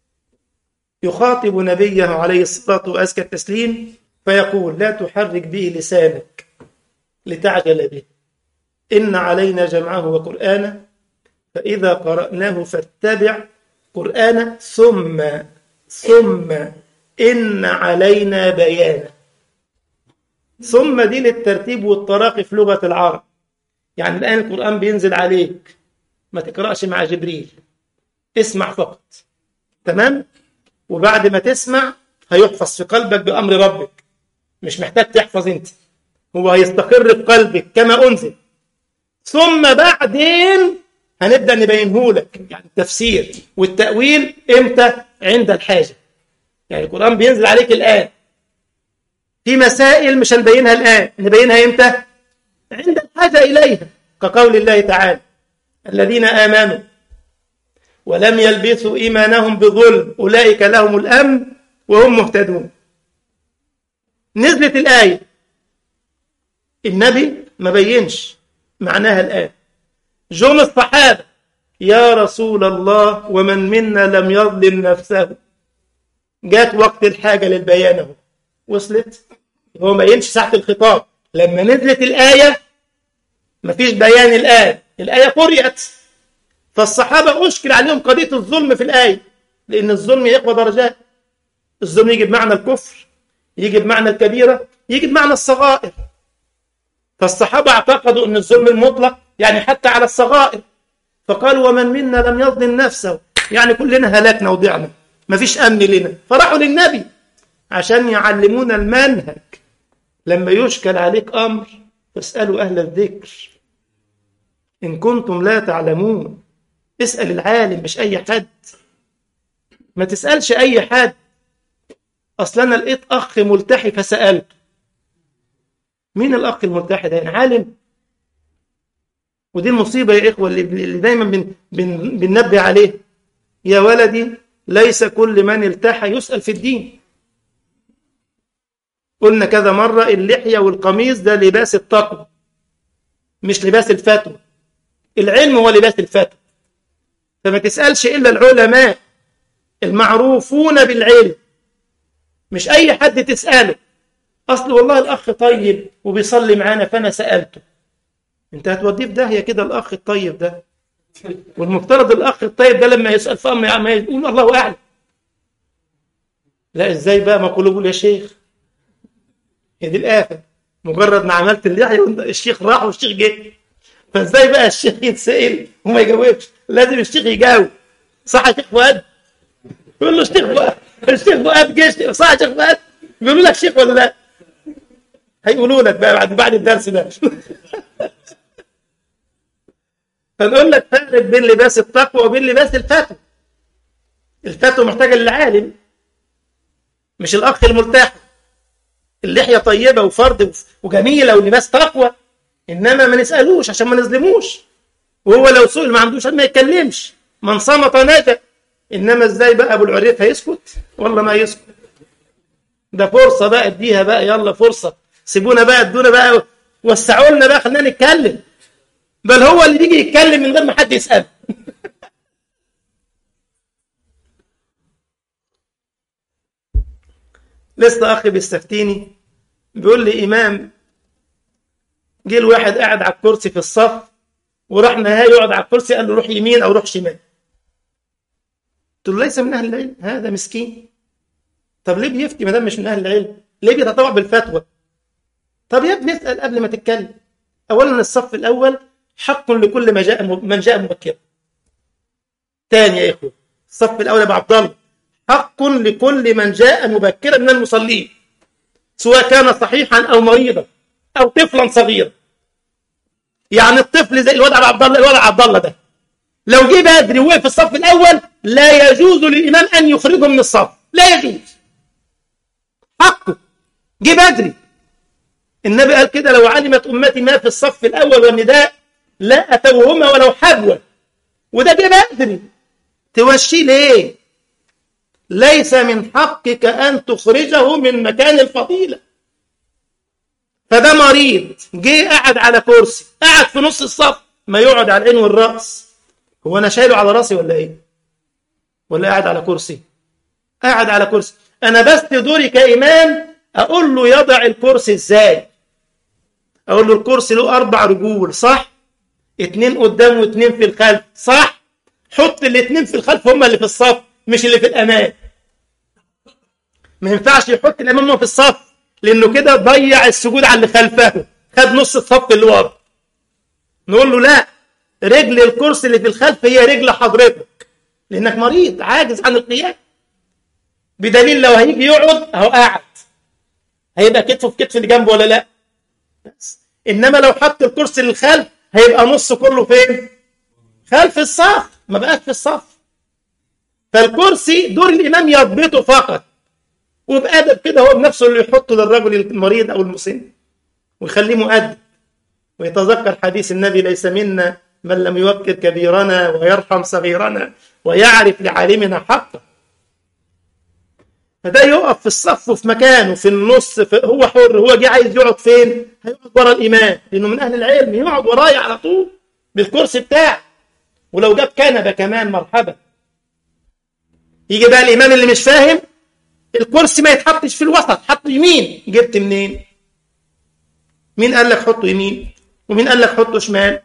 يخاطب نبيه عليه الصلاة وأزكى التسليم فيقول لا تحرك به لسانك لتعجل به إن علينا جمعه وقرآنه فإذا قرأناه فاتبع قرآنه ثم ثم إن علينا بيانه ثم دي للترتيب والتراقي في لغة العرب يعني الآن القرآن بينزل عليك ما تقرأش مع جبريل اسمع فقط تمام وبعد ما تسمع هيحفظ في قلبك بأمر ربك مش محتاج تحفظ انت هو هيستقر في قلبك كما أنزل ثم بعدين هنبدأ نبينه لك يعني التفسير والتأويل امتى عند الحاجة يعني القرآن بينزل عليك الآن في مسائل مش هنبينها الآن نبينها امتى عند الحاجة إليها كقول الله تعالى الذين آمنوا ولم يلبسوا إيمانهم بظلم أولئك لهم الأمن وهم مهتدون نزلت الآية النبي ما بينش معناها الآن جم الصحابة يا رسول الله ومن منا لم يظلم نفسه جات وقت الحاجة للبيان اهو وصلت هو ما ينش ساعة الخطاب لما نزلت الآية مفيش بيان الآن الآية قرئت فالصحابة أشكل عليهم قضية الظلم في الآية لأن الظلم يقوى درجات الظلم يجي بمعنى الكفر يجي بمعنى الكبيرة يجي بمعنى الصغائر فالصحابة اعتقدوا أن الظلم المطلق يعني حتى على الصغائر فقالوا ومن منا لم يظلم نفسه يعني كلنا هلكنا وضعنا مفيش أمن لنا فراحوا للنبي عشان يعلمونا المنهج لما يشكل عليك أمر فاسألوا أهل الذكر إن كنتم لا تعلمون اسأل العالم مش أي حد ما تسألش أي حد أصل أنا لقيت أخ ملتحي فسألت مين الأخ الملتحي ده يعني عالم ودي المصيبة يا إخوة اللي دايما بن بن بننبه عليه يا ولدي ليس كل من التحى يسأل في الدين قلنا كذا مرة اللحية والقميص ده لباس التقوى مش لباس الفتوى العلم هو لباس الفتوى فما تسألش إلا العلماء المعروفون بالعلم مش أي حد تسأله أصل والله الأخ طيب وبيصلي معانا فأنا سألته أنت هتوديه في داهية كده الأخ الطيب ده والمفترض الأخ الطيب ده لما يسأل في أمر ما يقول الله أعلم لا إزاي بقى ما قلوب يا شيخ هي دي الآفة مجرد ما عملت اللحية الشيخ راح والشيخ جه فازاي بقى الشيخ يتسأل وما يجاوبش لازم الشيخ يجاوب صح يا شيخ فؤاد يقول له الشيخ فؤاد الشيخ فؤاد جه صح يا شيخ فؤاد بيقولوا لك شيخ ولا لا هيقولوا لك بقى بعد بعد الدرس ده فنقول لك فرق بين لباس التقوى وبين لباس الفتوى الفتوى محتاجه للعالم مش الاخ المرتاح اللحيه طيبه وفرد وجميله ولباس تقوى انما ما نسالوش عشان ما نظلموش وهو لو سئل ما عندوش ما يتكلمش من صمت نجا انما ازاي بقى ابو العريف هيسكت والله ما يسكت ده فرصه بقى اديها بقى يلا فرصه سيبونا بقى ادونا بقى وسعوا لنا بقى خلينا نتكلم بل هو اللي بيجي يتكلم من غير ما حد يساله لسه اخي بيستفتيني بيقول لي امام جه الواحد قاعد على الكرسي في الصف وراح نهاية يقعد على الكرسي قال له روح يمين او روح شمال قلت له ليس من اهل العلم هذا مسكين طب ليه بيفتي ما دام مش من اهل العلم ليه بيتطوع بالفتوى طب يا ابني اسال قبل ما تتكلم اولا الصف الاول حق لكل ما جاء من جاء مبكرا ثاني يا اخوه الصف الاول ابو عبد الله حق لكل من جاء مبكرا من المصلين سواء كان صحيحا او مريضا او طفلا صغيرا يعني الطفل زي الواد عبد الله الواد عبد الله ده لو جه بدري ووقف في الصف الاول لا يجوز للامام ان يخرجه من الصف لا يجوز حقه جه بدري النبي قال كده لو علمت امتي ما في الصف الاول والنداء لا اتوهما ولو حبوا وده جه بدري توشيه ليه ليس من حقك ان تخرجه من مكان الفضيله فده مريض جه قعد على كرسي قعد في نص الصف ما يقعد على العين والراس هو انا شايله على راسي ولا ايه ولا قاعد على كرسي قاعد على كرسي انا بس دوري كامام اقول له يضع الكرسي ازاي اقول له الكرسي له اربع رجول صح اتنين قدام واتنين في الخلف صح حط الاتنين في الخلف هم اللي في الصف مش اللي في الامام ما ينفعش يحط الامام في الصف لانه كده ضيع السجود على اللي خلفه خد نص الصف اللي ورا نقول له لا رجل الكرسي اللي في الخلف هي رجل حضرتك لانك مريض عاجز عن القيام بدليل لو هيجي يقعد اهو قاعد هيبقى كتفه في كتف اللي جنبه ولا لا بس انما لو حط الكرسي للخلف هيبقى نص كله فين خلف الصف ما بقاش في الصف فالكرسي دور الامام يضبطه فقط وبأدب كده هو بنفسه اللي يحطه للرجل المريض أو المسن ويخليه مؤدب ويتذكر حديث النبي ليس منا من لم يوكر كبيرنا ويرحم صغيرنا ويعرف لعالمنا حقه فده يقف في الصف وفي مكانه في النص في هو حر هو جه عايز يقعد فين هيقعد ورا الإمام لأنه من أهل العلم يقعد ورايا على طول بالكرسي بتاعه ولو جاب كنبة كمان مرحبا يجي بقى الإمام اللي مش فاهم الكرسي ما يتحطش في الوسط حط يمين جبت منين مين قال لك حطه يمين ومين قال لك حطه شمال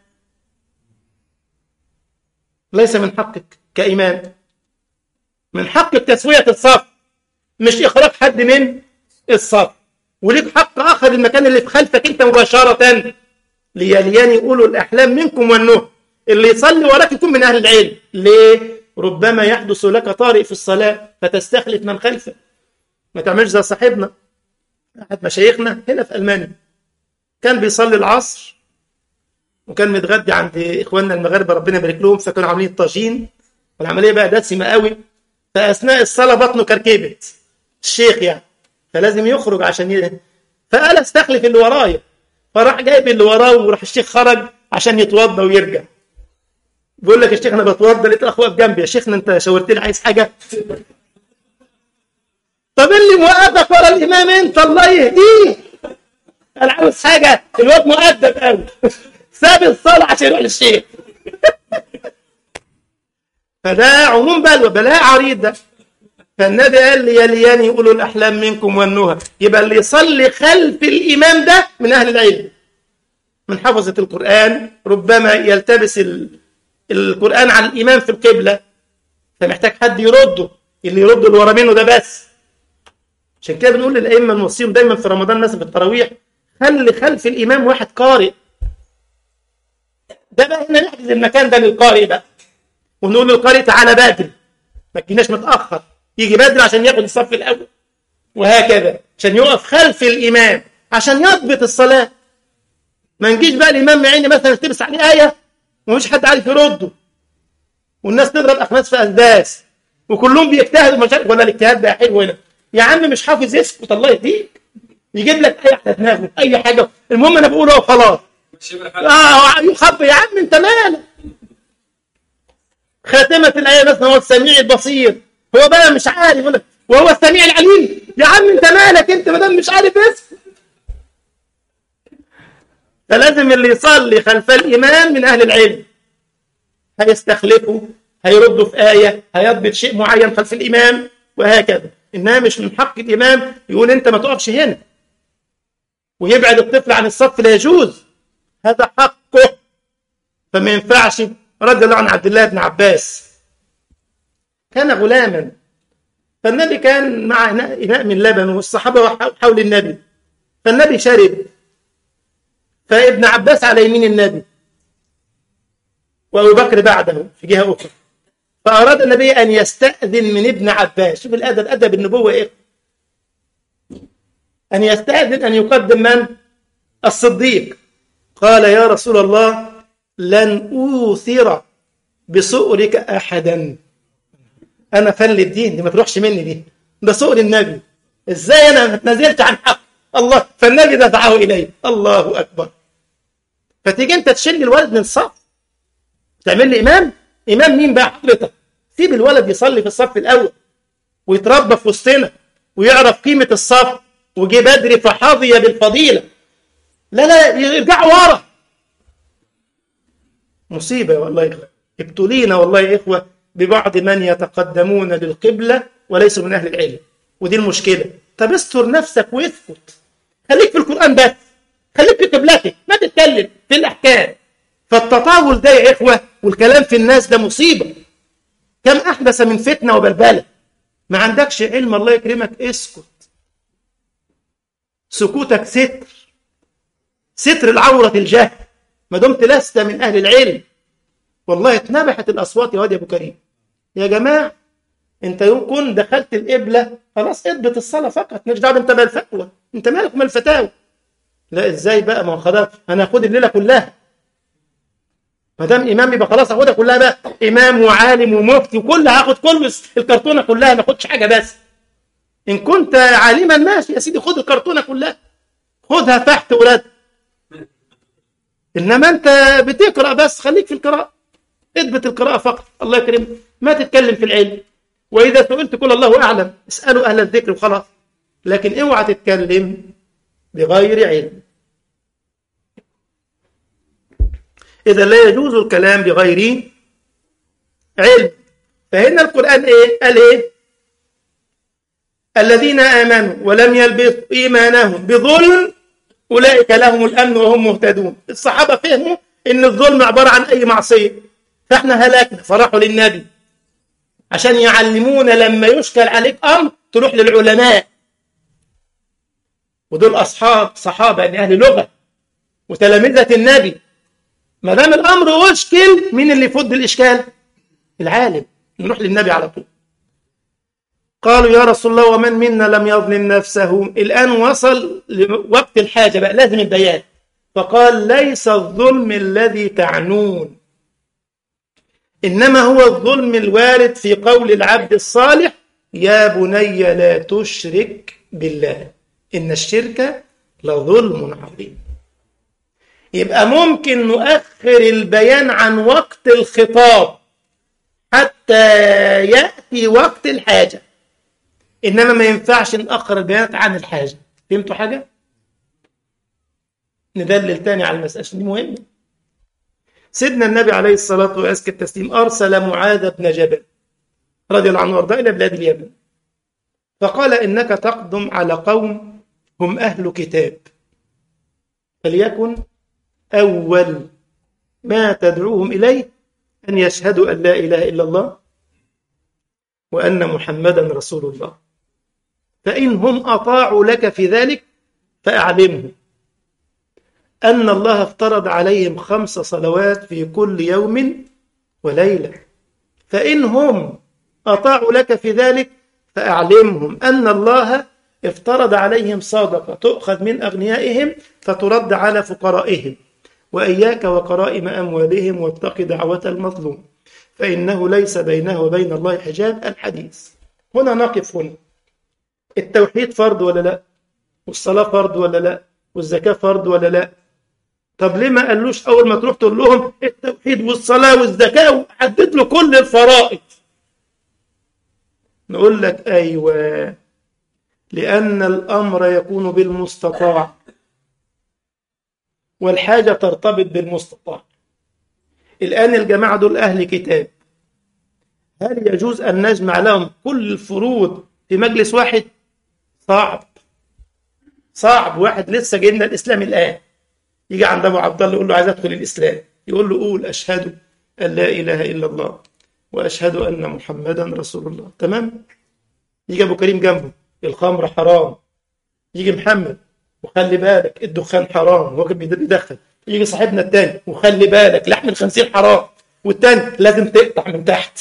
ليس من حقك كإمام من حقك تسوية الصف مش إخراج حد من الصف وليك حق آخر المكان اللي في خلفك أنت مباشرة ليليان يقولوا الأحلام منكم والنهى اللي يصلي وراك يكون من أهل العلم ليه؟ ربما يحدث لك طارئ في الصلاة فتستخلف من خلفك ما تعملش زي صاحبنا أحد مشايخنا هنا في ألمانيا كان بيصلي العصر وكان متغدي عند إخواننا المغاربة ربنا يبارك لهم فكانوا عاملين الطاجين والعملية بقى دسمة قوي فأثناء الصلاة بطنه كركبت الشيخ يعني فلازم يخرج عشان ي... فقال استخلف اللي ورايا فراح جايب اللي وراه وراح الشيخ خرج عشان يتوضى ويرجع بيقول لك الشيخ انا بتوضى لقيت الاخ واقف جنبي يا شيخنا انت شاورت لي عايز حاجه طب اللي موقفك ورا الامام انت الله يهديه انا عاوز حاجه الواد مؤدب قوي ساب الصلاة عشان يروح للشيخ فده عموم بلوى بلاء عريض ده فالنبي قال لي يلياني أولو الأحلام منكم والنهى يبقى اللي يصلي خلف الإمام ده من أهل العلم من حفظة القرآن ربما يلتبس ال... القرآن على الإمام في القبلة فمحتاج حد يرده اللي يرد اللي ورا منه ده بس عشان كده بنقول للأئمة نوصيهم دايما في رمضان مثلا في التراويح خلي خلف الإمام واحد قارئ ده بقى هنا نحجز المكان ده للقارئ بقى ونقول للقارئ تعالى بدري ما تجيناش متأخر يجي بدري عشان ياخد الصف الأول وهكذا عشان يقف خلف الإمام عشان يضبط الصلاة ما نجيش بقى الإمام عيني مثلا يلتبس عليه آية ومفيش حد عارف يرده والناس تضرب أخماس في أسداس وكلهم بيجتهدوا مش عارف ولا الاجتهاد ده حلو هنا يا عم مش حافظ اسكت الله يهديك يجيب لك أي على دماغه أي حاجة المهم أنا بقوله وخلاص اه يخب يا عم أنت مالك خاتمة الآية مثلا هو السميع البصير هو بقى مش عارف يقول لك وهو السميع العليم يا عم أنت مالك أنت ما دام مش عارف اسكت فلازم اللي يصلي خلف الإمام من أهل العلم هيستخلفه هيرده في آية هيضبط شيء معين خلف الإمام وهكذا إنها مش من حق الإمام يقول أنت ما تقفش هنا ويبعد الطفل عن الصف لا يجوز هذا حقه فما ينفعش رضي الله عن عبد الله بن عباس كان غلاما فالنبي كان مع إناء من لبن والصحابة حول النبي فالنبي شرب فابن عباس على يمين النبي وابو بكر بعده في جهه اخرى فاراد النبي ان يستاذن من ابن عباس شوف الادب ادب النبوه ايه ان يستاذن ان يقدم من الصديق قال يا رسول الله لن اوثر بسؤرك احدا انا فل الدين دي ما تروحش مني دي ده سؤر النبي ازاي انا ما اتنازلت عن حق الله فالنبي دفعه اليه الله اكبر فتيجي انت تشيل الولد من الصف تعمل لي امام امام مين بقى حضرتك سيب الولد يصلي في الصف الاول ويتربى في وسطنا ويعرف قيمه الصف وجي بدري فحظي بالفضيله لا لا يرجعوا ورا مصيبه والله يا اخوه ابتلينا والله يا اخوه ببعض من يتقدمون للقبله وليسوا من اهل العلم ودي المشكله طب استر نفسك واسكت خليك في القران بس خليك في قبلتك ما تتكلم في الاحكام فالتطاول ده يا إخوة والكلام في الناس ده مصيبة كم أحدث من فتنة وبلبلة ما عندكش علم الله يكرمك اسكت سكوتك ستر ستر العورة الجهل ما دمت لست من أهل العلم والله اتنبحت الأصوات يا واد يا أبو كريم يا جماعة أنت يكون دخلت القبلة خلاص اضبط الصلاة فقط مش دعوة أنت بالفتوى أنت مالك من الفتاوى لا إزاي بقى ما هو خلاص أنا هاخد الليلة كلها ما دام امام يبقى خلاص هاخدها كلها بقى امام وعالم ومفتي وكلها هاخد كل الكرتونه كلها ما اخدش حاجه بس ان كنت عالما ماشي يا سيدي خد الكرتونه كلها خدها تحت ولاد انما انت بتقرا بس خليك في القراءه اثبت القراءه فقط الله يكرمك ما تتكلم في العلم واذا سئلت قل الله اعلم اسالوا اهل الذكر وخلاص لكن اوعى تتكلم بغير علم إذا لا يجوز الكلام بغير علم فهنا القرآن إيه؟ قال إيه؟ الذين آمنوا ولم يلبسوا إيمانهم بظلم أولئك لهم الأمن وهم مهتدون الصحابة فهموا إن الظلم عبارة عن أي معصية فإحنا هلكنا فراحوا للنبي عشان يعلمونا لما يشكل عليك أمر تروح للعلماء ودول أصحاب صحابة يعني أهل لغة وتلامذة النبي ما دام الامر اشكل مين اللي يفض الاشكال العالم نروح للنبي على طول قالوا يا رسول الله ومن منا لم يظلم نفسه الان وصل لوقت الحاجه بقى لازم البيان فقال ليس الظلم الذي تعنون انما هو الظلم الوارد في قول العبد الصالح يا بني لا تشرك بالله ان الشرك لظلم عظيم يبقى ممكن نؤخر البيان عن وقت الخطاب حتى يأتي وقت الحاجة إنما ما ينفعش نأخر البيانات عن الحاجة فهمتوا حاجة؟ ندلل تاني على المسألة دي مهمة سيدنا النبي عليه الصلاة وأزكى التسليم أرسل معاذ بن جبل رضي الله عنه وارضاه إلى بلاد اليمن فقال إنك تقدم على قوم هم أهل كتاب فليكن أول ما تدعوهم إليه أن يشهدوا أن لا إله إلا الله وأن محمدا رسول الله فإن هم أطاعوا لك في ذلك فأعلمهم أن الله افترض عليهم خمس صلوات في كل يوم وليلة فإن هم أطاعوا لك في ذلك فأعلمهم أن الله افترض عليهم صدقة تؤخذ من أغنيائهم فترد على فقرائهم وإياك وقرائم أموالهم واتق دعوة المظلوم فإنه ليس بينه وبين الله حجاب الحديث هنا نقف هنا التوحيد فرض ولا لا والصلاة فرض ولا لا والزكاة فرض ولا لا طب ليه ما قالوش أول ما تروح تقول لهم التوحيد والصلاة والزكاة وحدد له كل الفرائض نقول لك أيوة لأن الأمر يكون بالمستطاع والحاجة ترتبط بالمستطاع الآن الجماعة دول أهل كتاب هل يجوز أن نجمع لهم كل الفروض في مجلس واحد صعب صعب واحد لسه جاي لنا الإسلام الآن يجي عند أبو عبد الله يقول له عايز أدخل الإسلام يقول له قول أشهد أن لا إله إلا الله وأشهد أن محمدا رسول الله تمام يجي أبو كريم جنبه الخمر حرام يجي محمد وخلي بالك الدخان حرام هو كان بيدخن يجي صاحبنا التاني وخلي بالك لحم الخنزير حرام والتاني لازم تقطع من تحت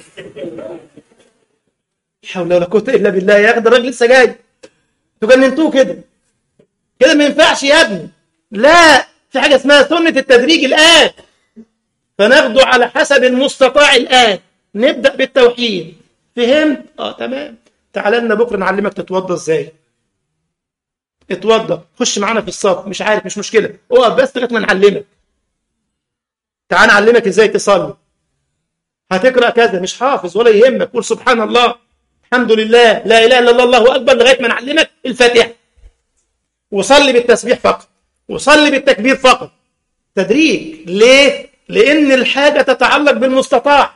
حول ولا قوه الا بالله يا اخي ده الراجل لسه جاي انتوا جننتوه كده كده ما ينفعش يا ابني لا في حاجه اسمها سنه التدريج الان فناخده على حسب المستطاع الان نبدا بالتوحيد فهمت اه تمام تعالى لنا بكره نعلمك تتوضى ازاي اتوضى خش معانا في الصف مش عارف مش مشكله اقف بس لغايه ما نعلمك تعال نعلمك ازاي تصلي هتقرا كذا مش حافظ ولا يهمك قول سبحان الله الحمد لله لا اله الا الله الله اكبر لغايه ما نعلمك الفاتحه وصلي بالتسبيح فقط وصلي بالتكبير فقط تدريج ليه لان الحاجه تتعلق بالمستطاع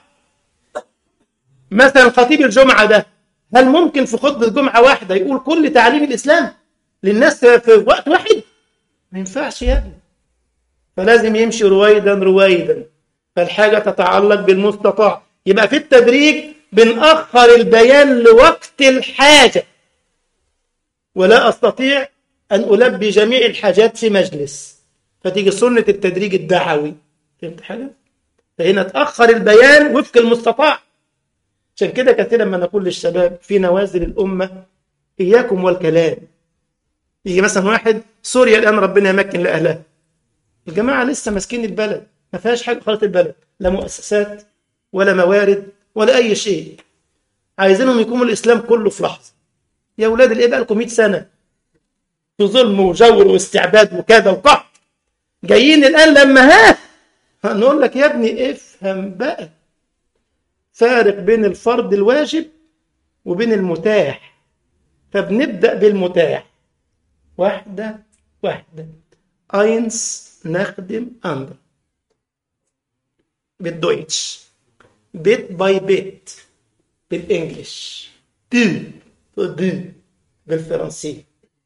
مثلا خطيب الجمعه ده هل ممكن في خطبه جمعه واحده يقول كل تعليم الاسلام للناس في وقت واحد ما ينفعش يا ابني فلازم يمشي رويدا رويدا فالحاجة تتعلق بالمستطاع يبقى في التدريج بنأخر البيان لوقت الحاجة ولا أستطيع أن ألبي جميع الحاجات في مجلس فتيجي سنة التدريج الدعوي فهمت حاجة؟ فهنا تأخر البيان وفق المستطاع عشان كده كثيرا ما نقول للشباب في نوازل الأمة إياكم والكلام يجي مثلا واحد سوريا الآن ربنا يمكن لأهلها الجماعة لسه ماسكين البلد ما فيهاش حاجة خالص البلد لا مؤسسات ولا موارد ولا أي شيء عايزينهم يقوموا الإسلام كله في لحظة يا أولاد الإيه بقى لكم 100 سنة في ظلم وجور واستعباد وكذا وقهر جايين الآن لما ها نقول لك يا ابني افهم بقى فارق بين الفرض الواجب وبين المتاح فبنبدأ بالمتاح واحدة واحدة اينس نخدم أندر بالدويتش بيت باي بيت بالإنجليش دو دو بالفرنسي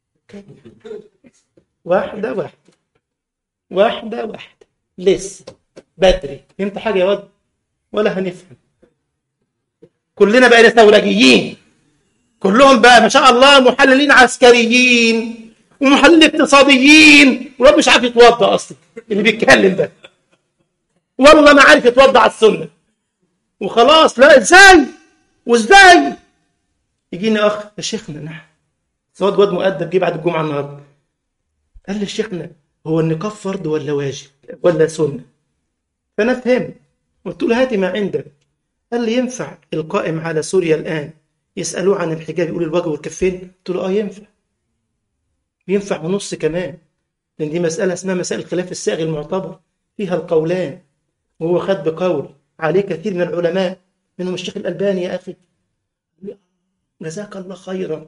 واحدة واحدة واحدة واحدة لسه بدري فهمت حاجة يا واد ولا هنفهم كلنا بقينا ثورجيين كلهم بقى ما شاء الله محللين عسكريين ومحللين اقتصاديين ورب مش عارف يتوضا اصلا اللي بيتكلم ده والله ما عارف يتوضا على السنه وخلاص لا ازاي وازاي يجيني اخ يا شيخنا نعم سواد واد مؤدب جه بعد الجمعه النهارده قال لي شيخنا هو النقاب فرض ولا واجب ولا سنه فانا فهمت قلت له هاتي ما عندك قال لي ينفع القائم على سوريا الان يسالوه عن الحجاب يقول الوجه والكفين قلت له اه ينفع ينفع ونص كمان لان دي مساله اسمها مسائل الخلاف الساغي المعتبر فيها القولان وهو خد بقول عليه كثير من العلماء منهم الشيخ الالباني يا اخي جزاك الله خيرا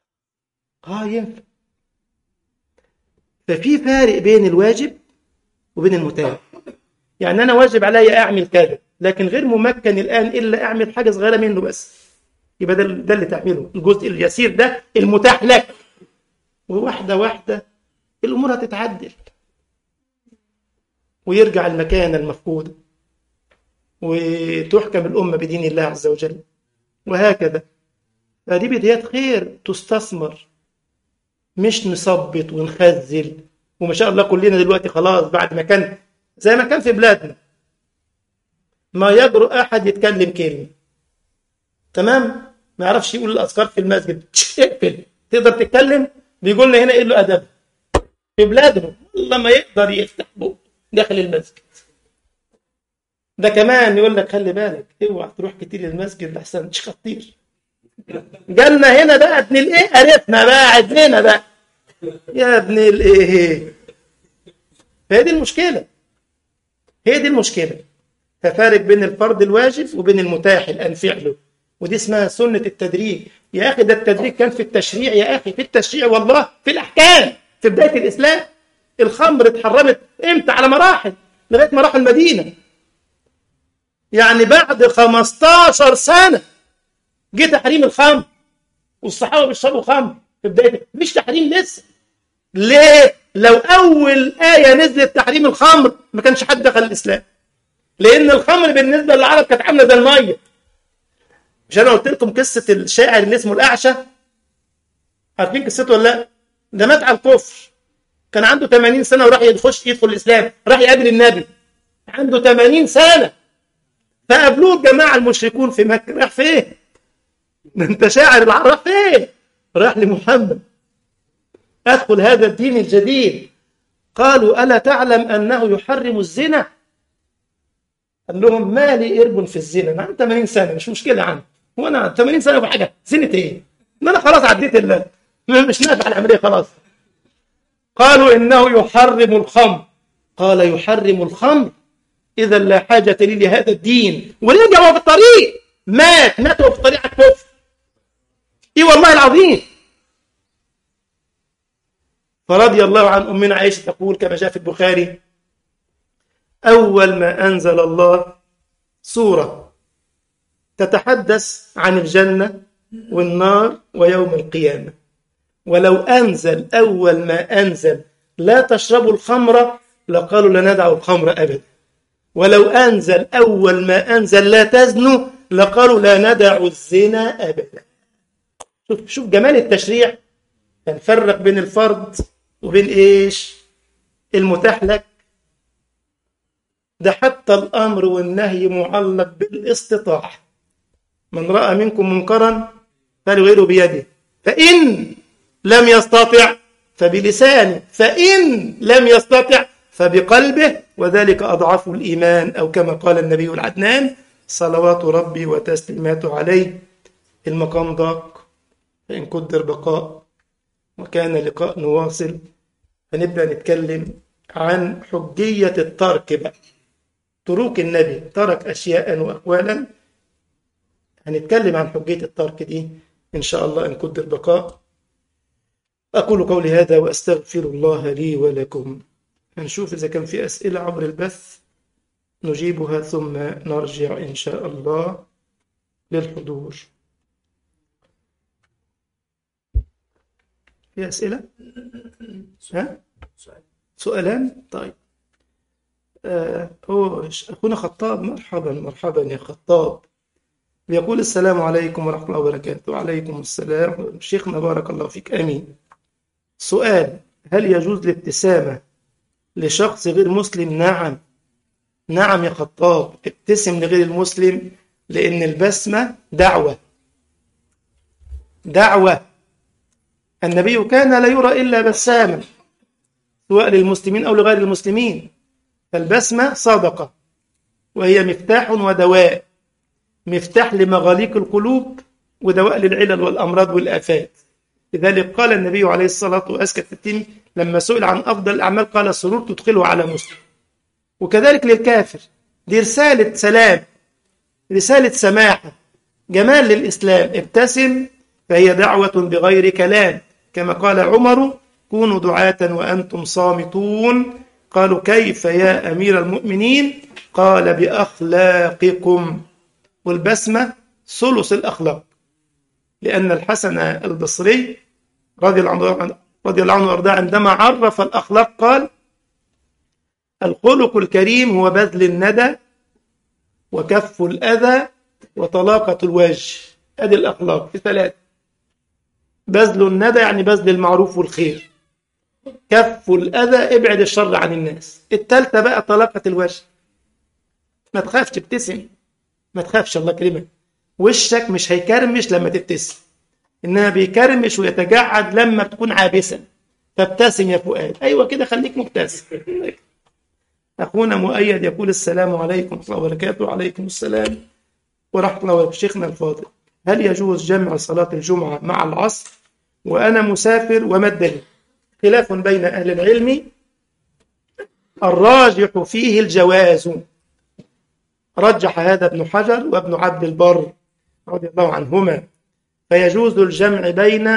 اه ينفع ففي فارق بين الواجب وبين المتابع يعني أنا واجب علي أعمل كذا لكن غير ممكن الآن إلا أعمل حاجة صغيرة منه بس يبقى ده ده اللي تعمله الجزء اليسير ده المتاح لك وواحدة واحدة الأمور هتتعدل ويرجع المكانة المفقودة وتحكم الأمة بدين الله عز وجل وهكذا فدي بدايات خير تستثمر مش نصبط ونخزل وما شاء الله كلنا دلوقتي خلاص بعد ما كان زي ما كان في بلادنا ما يجرؤ أحد يتكلم كلمة تمام ما يعرفش يقول الأذكار في المسجد اقفل تقدر تتكلم بيقول لنا هنا ايه له أدب في بلادهم والله ما يقدر يفتح بقه داخل المسجد ده كمان يقول لك خلي بالك اوعى تروح كتير المسجد احسن مش خطير جالنا هنا بقى ابن الايه عرفنا بقى عدنا بقى يا ابن الايه فهي دي المشكله هي دي المشكله ففارق بين الفرض الواجب وبين المتاح الان فعله ودي اسمها سنه التدريج يا اخي ده التدريج كان في التشريع يا اخي في التشريع والله في الاحكام في بدايه الاسلام الخمر اتحرمت امتى على مراحل لغايه ما راحوا المدينه يعني بعد 15 سنه جه تحريم الخمر والصحابه بيشربوا خمر في بدايه مش تحريم لسه ليه لو اول ايه نزلت تحريم الخمر ما كانش حد دخل الاسلام لان الخمر بالنسبه للعرب كانت عامله زي الميه مش انا قلت لكم قصه الشاعر اللي اسمه الاعشى عارفين قصته ولا لا ده مات على الكفر كان عنده 80 سنه وراح يخش يدخل الاسلام راح يقابل النبي عنده 80 سنه فقابلوه الجماعه المشركون في مكه راح فين ده انت شاعر العرب راح فين راح لمحمد ادخل هذا الدين الجديد قالوا الا تعلم انه يحرم الزنا قال لهم ما لي قرب في الزنا انا عندي 80 سنه مش مشكله عندي هو انا 80 سنه وحاجه زنة ايه؟ ما انا خلاص عديت ال مش نافع العمليه خلاص قالوا انه يحرم الخمر قال يحرم الخمر اذا لا حاجه لي لهذا الدين ورجع وهو في الطريق مات مات وهو في الطريق على الكفر ايه والله العظيم فرضي الله عن امنا عائشه تقول كما جاء في البخاري أول ما أنزل الله سورة تتحدث عن الجنة والنار ويوم القيامة ولو أنزل أول ما أنزل لا تشربوا الخمر لقالوا لا ندع الخمر أبدا ولو أنزل أول ما أنزل لا تزنوا لقالوا لا ندع الزنا أبدا شوف شوف جمال التشريع نفرق بين الفرض وبين إيش المتاح لك ده حتى الأمر والنهي معلق بالاستطاعة من رأى منكم منكرا فليغيره بيده فإن لم يستطع فبلسانه فإن لم يستطع فبقلبه وذلك أضعف الإيمان أو كما قال النبي العدنان صلوات ربي وتسليماته عليه المقام ضاق فإن قدر بقاء وكان لقاء نواصل فنبدأ نتكلم عن حجية الترك بقى تروك النبي ترك أشياء وأقوالا هنتكلم عن حجية الترك دي إن شاء الله إن قدر بقاء أقول قولي هذا وأستغفر الله لي ولكم هنشوف إذا كان في أسئلة عبر البث نجيبها ثم نرجع إن شاء الله للحضور في أسئلة؟ ها؟ سؤالان؟ طيب آه هو أخونا خطاب مرحبا مرحبا يا خطاب بيقول السلام عليكم ورحمة الله وبركاته وعليكم السلام شيخنا بارك الله فيك أمين سؤال هل يجوز الابتسامة لشخص غير مسلم نعم نعم يا خطاب ابتسم لغير المسلم لأن البسمة دعوة دعوة النبي كان لا يرى إلا بساما سواء للمسلمين أو لغير المسلمين فالبسمة صدقة وهي مفتاح ودواء مفتاح لمغاليق القلوب ودواء للعلل والأمراض والآفات لذلك قال النبي عليه الصلاة وأزكى التتم لما سئل عن أفضل الأعمال قال السرور تدخله على مسلم وكذلك للكافر دي رسالة سلام رسالة سماحة جمال للإسلام ابتسم فهي دعوة بغير كلام كما قال عمر كونوا دعاة وأنتم صامتون قالوا كيف يا أمير المؤمنين قال بأخلاقكم والبسمة ثلث الأخلاق لأن الحسن البصري رضي الله عنه رضي الله عنه وارضاه عندما عرف الأخلاق قال الخلق الكريم هو بذل الندى وكف الأذى وطلاقة الوجه هذه الأخلاق في ثلاثة بذل الندى يعني بذل المعروف والخير كف الأذى ابعد الشر عن الناس التالتة بقى طلاقة الوجه ما تخافش ابتسم ما تخافش الله يكرمك وشك مش هيكرمش لما تبتسم انما بيكرمش ويتجعد لما تكون عابسا فابتسم يا فؤاد ايوه كده خليك مبتسم اخونا مؤيد يقول السلام عليكم ورحمه الله وبركاته وعليكم السلام ورحمه الله وبركاته شيخنا الفاضل هل يجوز جمع صلاه الجمعه مع العصر وانا مسافر وما الدليل خلاف بين اهل العلم الراجح فيه الجواز رجح هذا ابن حجر وابن عبد البر رضي الله عنهما فيجوز الجمع بين